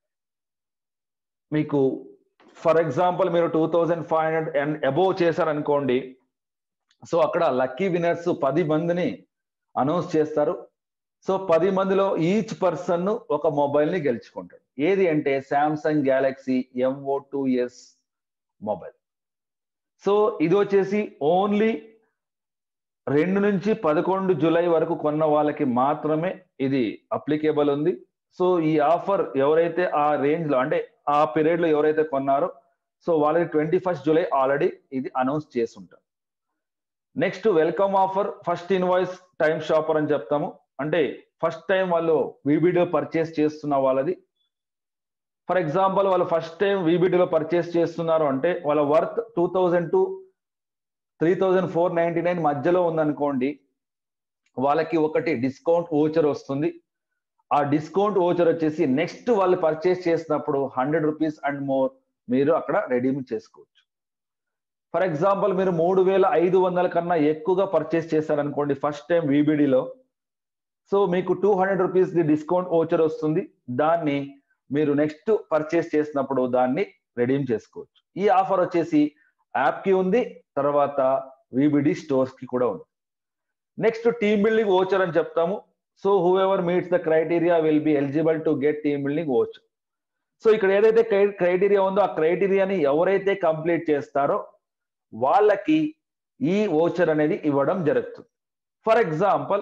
మీకు for example మీరు two thousand five hundred and above చేశారనుకోండి so అక్కడ lucky winners పది మందిని announce చేస్తారు so పది మందిలో ఈచ్ పర్సన్ ఒక మొబైల్ ని గెలుచుకుంటాడు ఏది అంటే Samsung Galaxy M O two S mobile so ఇది వచ్చేసి ఓన్లీ రెండు నుంచి పదకొండు జూలై వరకు కొన్న వాళ్ళకి మాత్రమే ఇది అప్లికేబుల్ ఉంది సో ఈ ఆఫర్ ఎవరైతే ఆ రేంజ్ లో అంటే ఆ పీరియడ్ లో ఎవరైతే కొన్నారో సో వాళ్ళకి ట్వంటీ ఫస్ట్ జూలై ఆల్రెడీ ఇది అనౌన్స్ చేసి ఉంటారు next welcome offer first invoice time shopper అని చెప్తాము అంటే ఫస్ట్ టైం వాళ్ళు విబిడిలో పర్చేస్ చేస్తున్న వాళ్ళది ఫర్ ఎగ్జాంపుల్ వాళ్ళు ఫస్ట్ టైం విబిడిలో పర్చేస్ చేస్తున్నారు అంటే వాళ్ళ worth two thousand to three thousand four ninety nine మధ్యలో ఉందనుకోండి వాళ్ళకి ఒకటి డిస్కౌంట్ ఓచర్ వస్తుంది ఆ డిస్కౌంట్ ఓచర్ వచ్చేసి నెక్స్ట్ వాళ్ళు పర్చేస్ చేసినప్పుడు హండ్రెడ్ రూపీస్ అండ్ మోర్ మీరు అక్కడ రెడీమ్ చేసుకోవచ్చు ఫర్ ఎగ్జాంపుల్ మీరు మూడు వేల ఐదు వందల కన్నా ఎక్కువగా పర్చేస్ చేశారనుకోండి ఫస్ట్ టైం విబిడిలో సో మీకు టూ హండ్రెడ్ రూపీస్ ది డిస్కౌంట్ ఓచర్ వస్తుంది దాన్ని మీరు నెక్స్ట్ పర్చేస్ చేసినప్పుడు దాన్ని రెడీమ్ చేసుకోవచ్చు ఈ ఆఫర్ వచ్చేసి యాప్ కి ఉంది తర్వాత విబిడి స్టోర్స్ కి కూడా ఉంది నెక్స్ట్ టీమ్ బిల్డింగ్ ఓచర్ అని చెప్తాము so whoever meets the criteria will be eligible to get team building voucher so ఇక్కడ ఏదైతే క్రైటీరియా ఉందో ఆ క్రైటీరియాని ఎవరైతే కంప్లీట్ చేస్తారో వాళ్ళకి ఈ ఓచర్ అనేది ఇవ్వడం జరుగుతుంది ఫర్ ఎగ్జాంపుల్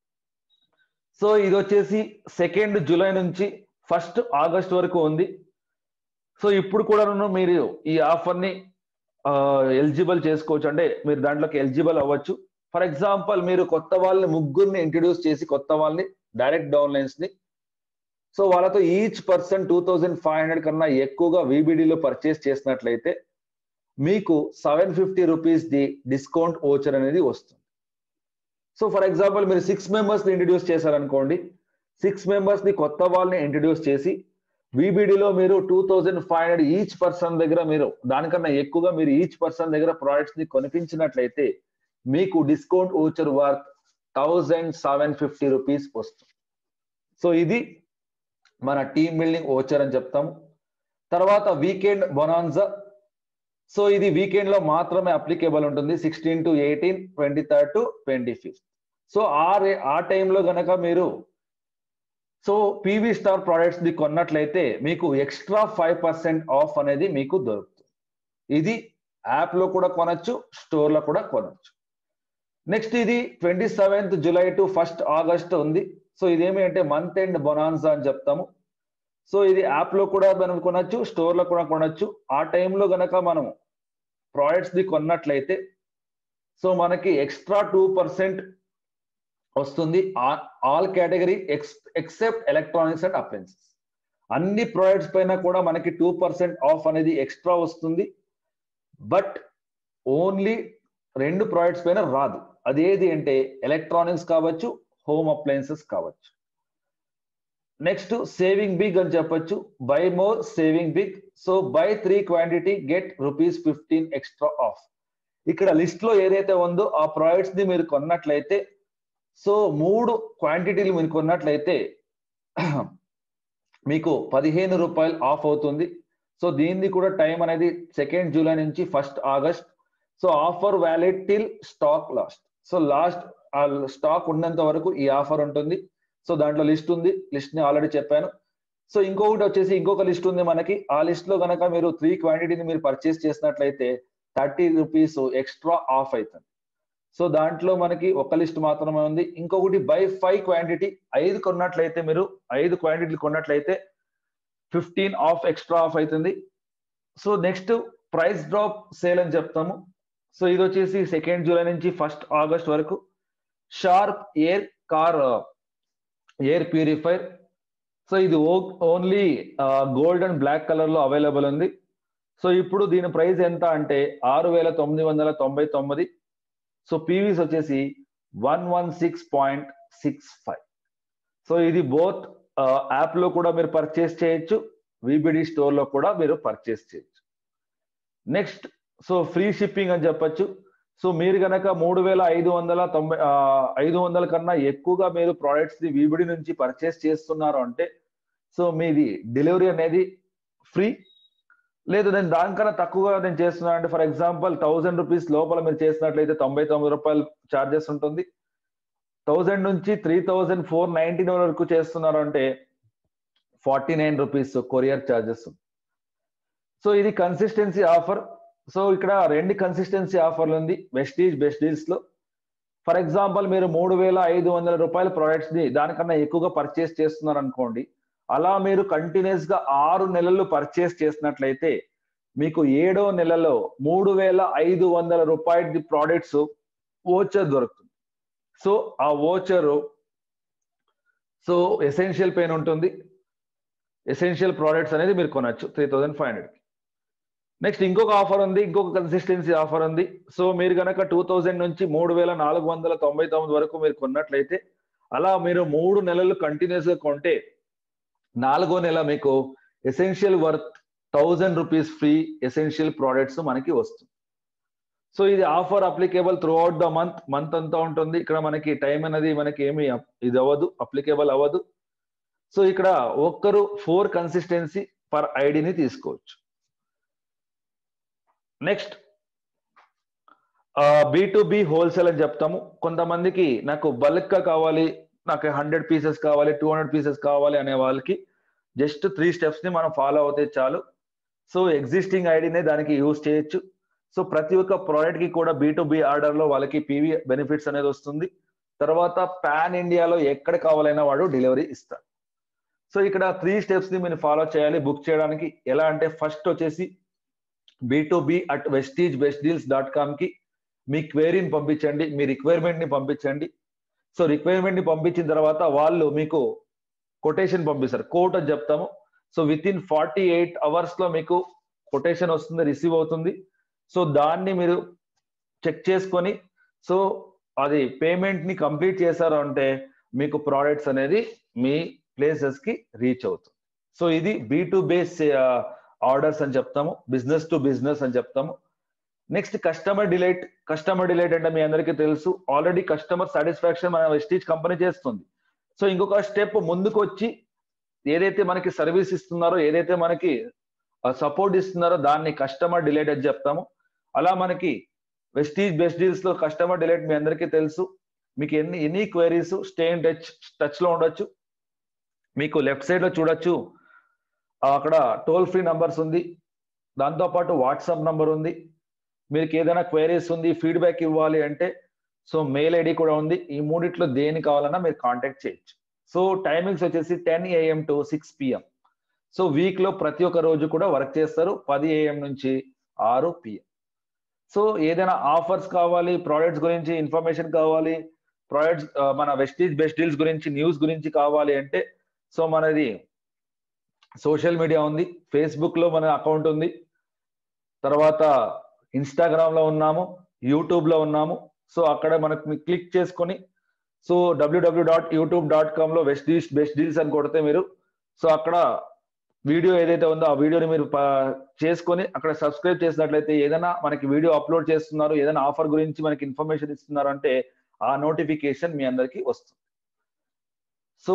సో ఇది వచ్చేసి సెకండ్ జూలై నుంచి ఫస్ట్ ఆగస్ట్ వరకు ఉంది సో ఇప్పుడు కూడా మీరు ఈ ఆఫర్ని ఎలిజిబుల్ చేసుకోవచ్చు అంటే మీరు దాంట్లోకి ఎలిజిబుల్ అవ్వచ్చు ఫర్ ఎగ్జాంపుల్ మీరు కొత్త వాళ్ళని ముగ్గురిని ఇంట్రడ్యూస్ చేసి కొత్త వాళ్ళని డైరెక్ట్ డౌన్లైన్స్ ని సో వాళ్ళతో each person two thousand five hundred కన్నా ఎక్కువగా విబిడిలో పర్చేస్ చేసినట్లయితే మీకు సెవెన్ ఫిఫ్టీ రూపీస్ ది డిస్కౌంట్ ఓచర్ అనేది వస్తుంది సో ఫర్ ఎగ్జాంపుల్ మీరు సిక్స్ మెంబర్స్ ని ఇంట్రడ్యూస్ చేశారనుకోండి సిక్స్ మెంబర్స్ ని కొత్త వాళ్ళని ఇంట్రడ్యూస్ చేసి విబిడిలో మీరు two thousand five hundred each person దగ్గర మీరు దానికన్నా ఎక్కువగా మీరు ఈచ్ పర్సన్ దగ్గర ప్రోడక్ట్స్ ని కొనిపించినట్లయితే మీకు discount voucher worth thousand seven fifty rupees వస్తుంది సో ఇది మన టీమ్ బిల్డింగ్ ఓచర్ అని చెప్తాము తర్వాత వీకెండ్ బొనాన్జా సో ఇది వీకెండ్ లో మాత్రమే అప్లికేబుల్ ఉంటుంది sixteen to eighteen twenty third to twenty fifth so ఆ రే ఆ టైంలో గనక మీరు సో పీవీ స్టార్ ప్రోడక్ట్స్ ది కొన్నట్లయితే మీకు ఎక్స్ట్రా ఫైవ్ పర్సెంట్ ఆఫ్ అనేది మీకు దొరుకుతుంది ఇది యాప్ లో కూడా కొనొచ్చు స్టోర్ లో కూడా కొనొచ్చు నెక్స్ట్ ఇది twenty seventh July to first August ఉంది సో ఇదేమి అంటే మంత్ ఎండ్ బొనాన్సా అని చెప్తాము సో ఇది యాప్ లో కూడా మనం కొనొచ్చు స్టోర్ లో కూడా కొనొచ్చు ఆ టైంలో గనక మనం ప్రోడక్ట్స్ ది కొన్నట్లయితే సో మనకి ఎక్స్ట్రా టూ పర్సెంట్ వస్తుంది all category ex except electronics and appliances అన్ని ప్రోడక్ట్స్ పైన కూడా మనకి టూ పర్సెంట్ ఆఫ్ అనేది ఎక్స్ట్రా వస్తుంది బట్ ఓన్లీ రెండు ప్రోడక్ట్స్ పైన రాదు అదేది అంటే ఎలక్ట్రానిక్స్ కావచ్చు హోమ్ అప్లయన్సెస్ కావచ్చు నెక్స్ట్ సేవింగ్ బిగ్ అని చెప్పొచ్చు buy more saving big so buy three quantity get rupees fifteen extra off ఇక్కడ లిస్ట్ లో ఏదైతే ఉందో ఆ ప్రోడక్ట్స్ ని మీరు కొన్నట్లయితే సో మూడు క్వాంటిటీలు మీరు కొన్నట్లయితే మీకు పదిహేను రూపాయలు ఆఫ్ అవుతుంది సో దీనిది కూడా టైం అనేది సెకండ్ జూలై నుంచి first August so offer valid till stock last so last ఆ స్టాక్ ఉన్నంత వరకు ఈ ఆఫర్ ఉంటుంది సో దాంట్లో లిస్ట్ ఉంది లిస్ట్ ని ఆల్రెడీ చెప్పాను సో ఇంకొకటి వచ్చేసి ఇంకొక లిస్ట్ ఉంది మనకి ఆ లిస్ట్ లో కనుక మీరు త్రీ క్వాంటిటీని మీరు పర్చేస్ చేసినట్లయితే థర్టీ రూపీస్ ఎక్స్ట్రా ఆఫ్ అవుతుంది సో దాంట్లో మనకి ఒక లిస్ట్ మాత్రమే ఉంది ఇంకొకటి బై ఫైవ్ క్వాంటిటీ ఐదు కొన్నట్లయితే మీరు ఐదు క్వాంటిటీలు కొన్నట్లయితే ఫిఫ్టీన్ ఆఫ్ ఎక్స్ట్రా ఆఫ్ అవుతుంది so next price drop sale అని చెప్తాము సో ఇది వచ్చేసి సెకండ్ జూలై నుంచి ఫస్ట్ ఆగస్ట్ వరకు Sharp air car air purifier so ఇది only gold and black colour లో అవైలబుల్ ఉంది సో ఇప్పుడు దీని ప్రైస్ ఎంత అంటే ఆరు వేల తొమ్మిది వందల తొంభై తొమ్మిది సో పీవీస్ వచ్చేసి one one six point six five so ఇది బోత్ యాప్ లో కూడా మీరు పర్చేస్ చేయొచ్చు విబిడి స్టోర్ లో కూడా మీరు పర్చేస్ చేయొచ్చు నెక్స్ట్ సో ఫ్రీ షిప్పింగ్ అని చెప్పొచ్చు సో మీరు గనక మూడు వేల ఐదు వందల తొంభై ఐదు వందల కన్నా ఎక్కువగా మీరు ప్రోడక్ట్స్ ది విబిడి నుంచి పర్చేస్ చేస్తున్నారు అంటే సో మీది డెలివరీ అనేది ఫ్రీ లేదు నేను దానికన్నా తక్కువగా నేను చేస్తున్నాను అంటే ఫర్ ఎగ్జాంపుల్ థౌసండ్ రూపీస్ లోపల మీరు చేసినట్లయితే తొంభై తొమ్మిది రూపాయలు చార్జెస్ ఉంటుంది థౌసండ్ నుంచి త్రీ థౌజండ్ ఫోర్ నైన్టీన్ వరకు చేస్తున్నారు అంటే forty nine rupees courier charges so ఇది కన్సిస్టెన్సీ ఆఫర్ సో ఇక్కడ రెండు కన్సిస్టెన్సీ ఆఫర్లు ఉంది వెస్టీజ్ బెస్ట్ డీల్స్ లో ఫర్ ఎగ్జాంపుల్ మీరు మూడు వేల ఐదు వందల రూపాయల ప్రొడక్ట్స్ ని దానికన్నా ఎక్కువగా పర్చేస్ చేస్తున్నారు అనుకోండి అలా మీరు కంటిన్యూస్ గా ఆరు నెలలు పర్చేస్ చేసినట్లయితే మీకు ఏడో నెలలో మూడు వేల ఐదు వందల రూపాయల ప్రోడక్ట్స్ ఓచర్ దొరుకుతుంది సో ఆ ఓచర్ సో ఎసెన్షియల్ పెయిన్ ఉంటుంది ఎసెన్షియల్ ప్రోడక్ట్స్ అనేది మీరు కొనొచ్చు three thousand five hundred next ఇంకొక ఆఫర్ ఉంది ఇంకొక కన్సిస్టెన్సీ ఆఫర్ ఉంది సో మీరు కనుక టూ థౌజండ్ నుంచి మూడు వేల నాలుగు వందల తొంభై తొమ్మిది వరకు మీరు కొన్నట్లయితే అలా మీరు మూడు నెలలు కంటిన్యూస్ గా కొంటే నాలుగో నెల మీకు essential worth thousand rupees free essential products మనకి వస్తుంది సో ఇది offer applicable throughout the month month అంతా ఉంటుంది ఇక్కడ మనకి టైం అనేది మనకి ఏమి ఇది అవ్వదు అప్లికేబుల్ అవ్వదు సో ఇక్కడ ఒక్కరు ఫోర్ కన్సిస్టెన్సీ పర్ ఐడిని తీసుకోవచ్చు next B to B wholesale అని చెప్తాము కొంతమందికి నాకు బల్క్ గా కావాలి నాకు హండ్రెడ్ పీసెస్ కావాలి టూ హండ్రెడ్ పీసెస్ కావాలి అనే వాళ్ళకి జస్ట్ త్రీ స్టెప్స్ ని మనం ఫాలో అవుతే చాలు సో ఎగ్జిస్టింగ్ ఐడినే దానికి యూజ్ చేయొచ్చు సో ప్రతి ఒక్క ప్రోడక్ట్ కి కూడా బి టు బి ఆర్డర్ లో వాళ్ళకి పీవీ బెనిఫిట్స్ అనేది వస్తుంది తర్వాత పాన్ ఇండియాలో ఎక్కడ కావాలైనా వాడు డెలివరీ ఇస్తారు సో ఇక్కడ త్రీ స్టెప్స్ ని మీరు ఫాలో చేయాలి బుక్ చేయడానికి ఎలా అంటే ఫస్ట్ వచ్చేసి B to B at Vestige best deals dot com కి మీ క్వేరీని పంపించండి మీ రిక్వైర్మెంట్ ని పంపించండి సో రిక్వైర్మెంట్ ని పంపించిన తర్వాత వాళ్ళు మీకు కొటేషన్ పంపిస్తారు కోట్ అని చెప్తాము so within forty eight hours లో మీకు కొటేషన్ వస్తుంది రిసీవ్ అవుతుంది సో దాన్ని మీరు చెక్ చేసుకొని సో అది పేమెంట్ ని కంప్లీట్ చేశారు అంటే మీకు ప్రోడక్ట్స్ అనేది మీ ప్లేసెస్ కి రీచ్ అవుతుంది సో ఇది బీ టు బేస్ ఆర్డర్స్ అని చెప్తాము బిజినెస్ టు బిజినెస్ అని చెప్తాము next customer delight customer delight అంటే మీ అందరికీ తెలుసు ఆల్రెడీ కస్టమర్ సాటిస్ఫాక్షన్ మన వెస్టీజ్ కంపెనీ చేస్తుంది సో ఇంకొక స్టెప్ ముందుకు వచ్చి ఏదైతే మనకి సర్వీస్ ఇస్తున్నారో ఏదైతే మనకి సపోర్ట్ ఇస్తున్నారో దాన్ని కస్టమర్ డిలైట్ అని చెప్తాము అలా మనకి వెస్టీజ్ బెస్ట్ డీల్స్ లో కస్టమర్ డిలైట్ మీ అందరికీ తెలుసు మీకు ఎన్ని any queries stay in touch touch లో ఉండొచ్చు మీకు లెఫ్ట్ సైడ్ లో చూడొచ్చు అక్కడ టోల్ ఫ్రీ నంబర్స్ ఉంది దాంతో పాటు వాట్సాప్ నంబర్ ఉంది మీకు ఏదైనా క్వైరీస్ ఉంది ఫీడ్బ్యాక్ ఇవ్వాలి అంటే సో మెయిల్ ఐడి కూడా ఉంది ఈ మూడిట్లో దేని కావాలన్నా మీరు కాంటాక్ట్ చేయొచ్చు సో టైమింగ్స్ వచ్చేసి ten AM to six PM so week లో ప్రతి ఒక్క రోజు కూడా వర్క్ చేస్తారు పది ఏఎం నుంచి ఆరు పిఎం సో ఏదైనా ఆఫర్స్ కావాలి ప్రోడక్ట్స్ గురించి ఇన్ఫర్మేషన్ కావాలి ప్రోడక్ట్స్ మన వెస్టీజ్ బెస్ట్ డీల్స్ గురించి న్యూస్ గురించి కావాలి అంటే సో మనది సోషల్ మీడియా ఉంది ఫేస్బుక్ లో మన అకౌంట్ ఉంది తర్వాత ఇన్స్టాగ్రామ్ లో ఉన్నాము యూట్యూబ్ లో ఉన్నాము సో అక్కడ మనకు క్లిక్ చేసుకొని so WWW dot YouTube dot com లో వెస్ట్ డీల్స్ బెస్ట్ డీల్స్ అని కొడితే మీరు సో అక్కడ వీడియో ఏదైతే ఉందో ఆ వీడియోని మీరు చేసుకొని అక్కడ సబ్స్క్రైబ్ చేసినట్లయితే ఏదైనా మనకి వీడియో అప్లోడ్ చేస్తున్నారు ఏదైనా ఆఫర్ గురించి మనకి ఇన్ఫర్మేషన్ ఇస్తున్నారు అంటే ఆ నోటిఫికేషన్ మీ అందరికి వస్తుంది సో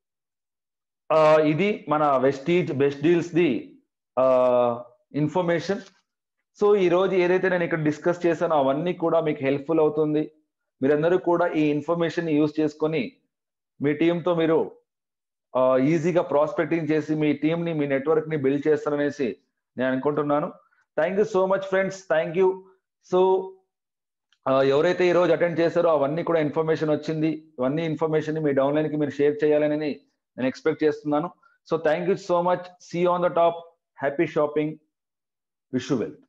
ఇది మన వెస్టీజ్ బెస్ట్ డీల్స్ ది ఇన్ఫర్మేషన్ సో ఈ రోజు ఏదైతే నేను ఇక్కడ డిస్కస్ చేశానో అవన్నీ కూడా మీకు హెల్ప్ఫుల్ అవుతుంది మీరందరూ కూడా ఈ ఇన్ఫర్మేషన్ యూజ్ చేసుకొని మీ టీంతో మీరు ఈజీగా ప్రాస్పెక్టింగ్ చేసి మీ టీంని మీ నెట్వర్క్ ని బిల్డ్ చేస్తారనేసి నేను అనుకుంటున్నాను thank you so much friends thank you so ఎవరైతే ఈ రోజు అటెండ్ చేశారో అవన్నీ కూడా ఇన్ఫర్మేషన్ వచ్చింది ఇవన్నీ ఇన్ఫర్మేషన్ మీ డౌన్లైన్ కి మీరు షేర్ చేయాలని నేను ఎక్స్పెక్ట్ చేస్తున్నాను so thank you so much see on the top happy shopping wish wealth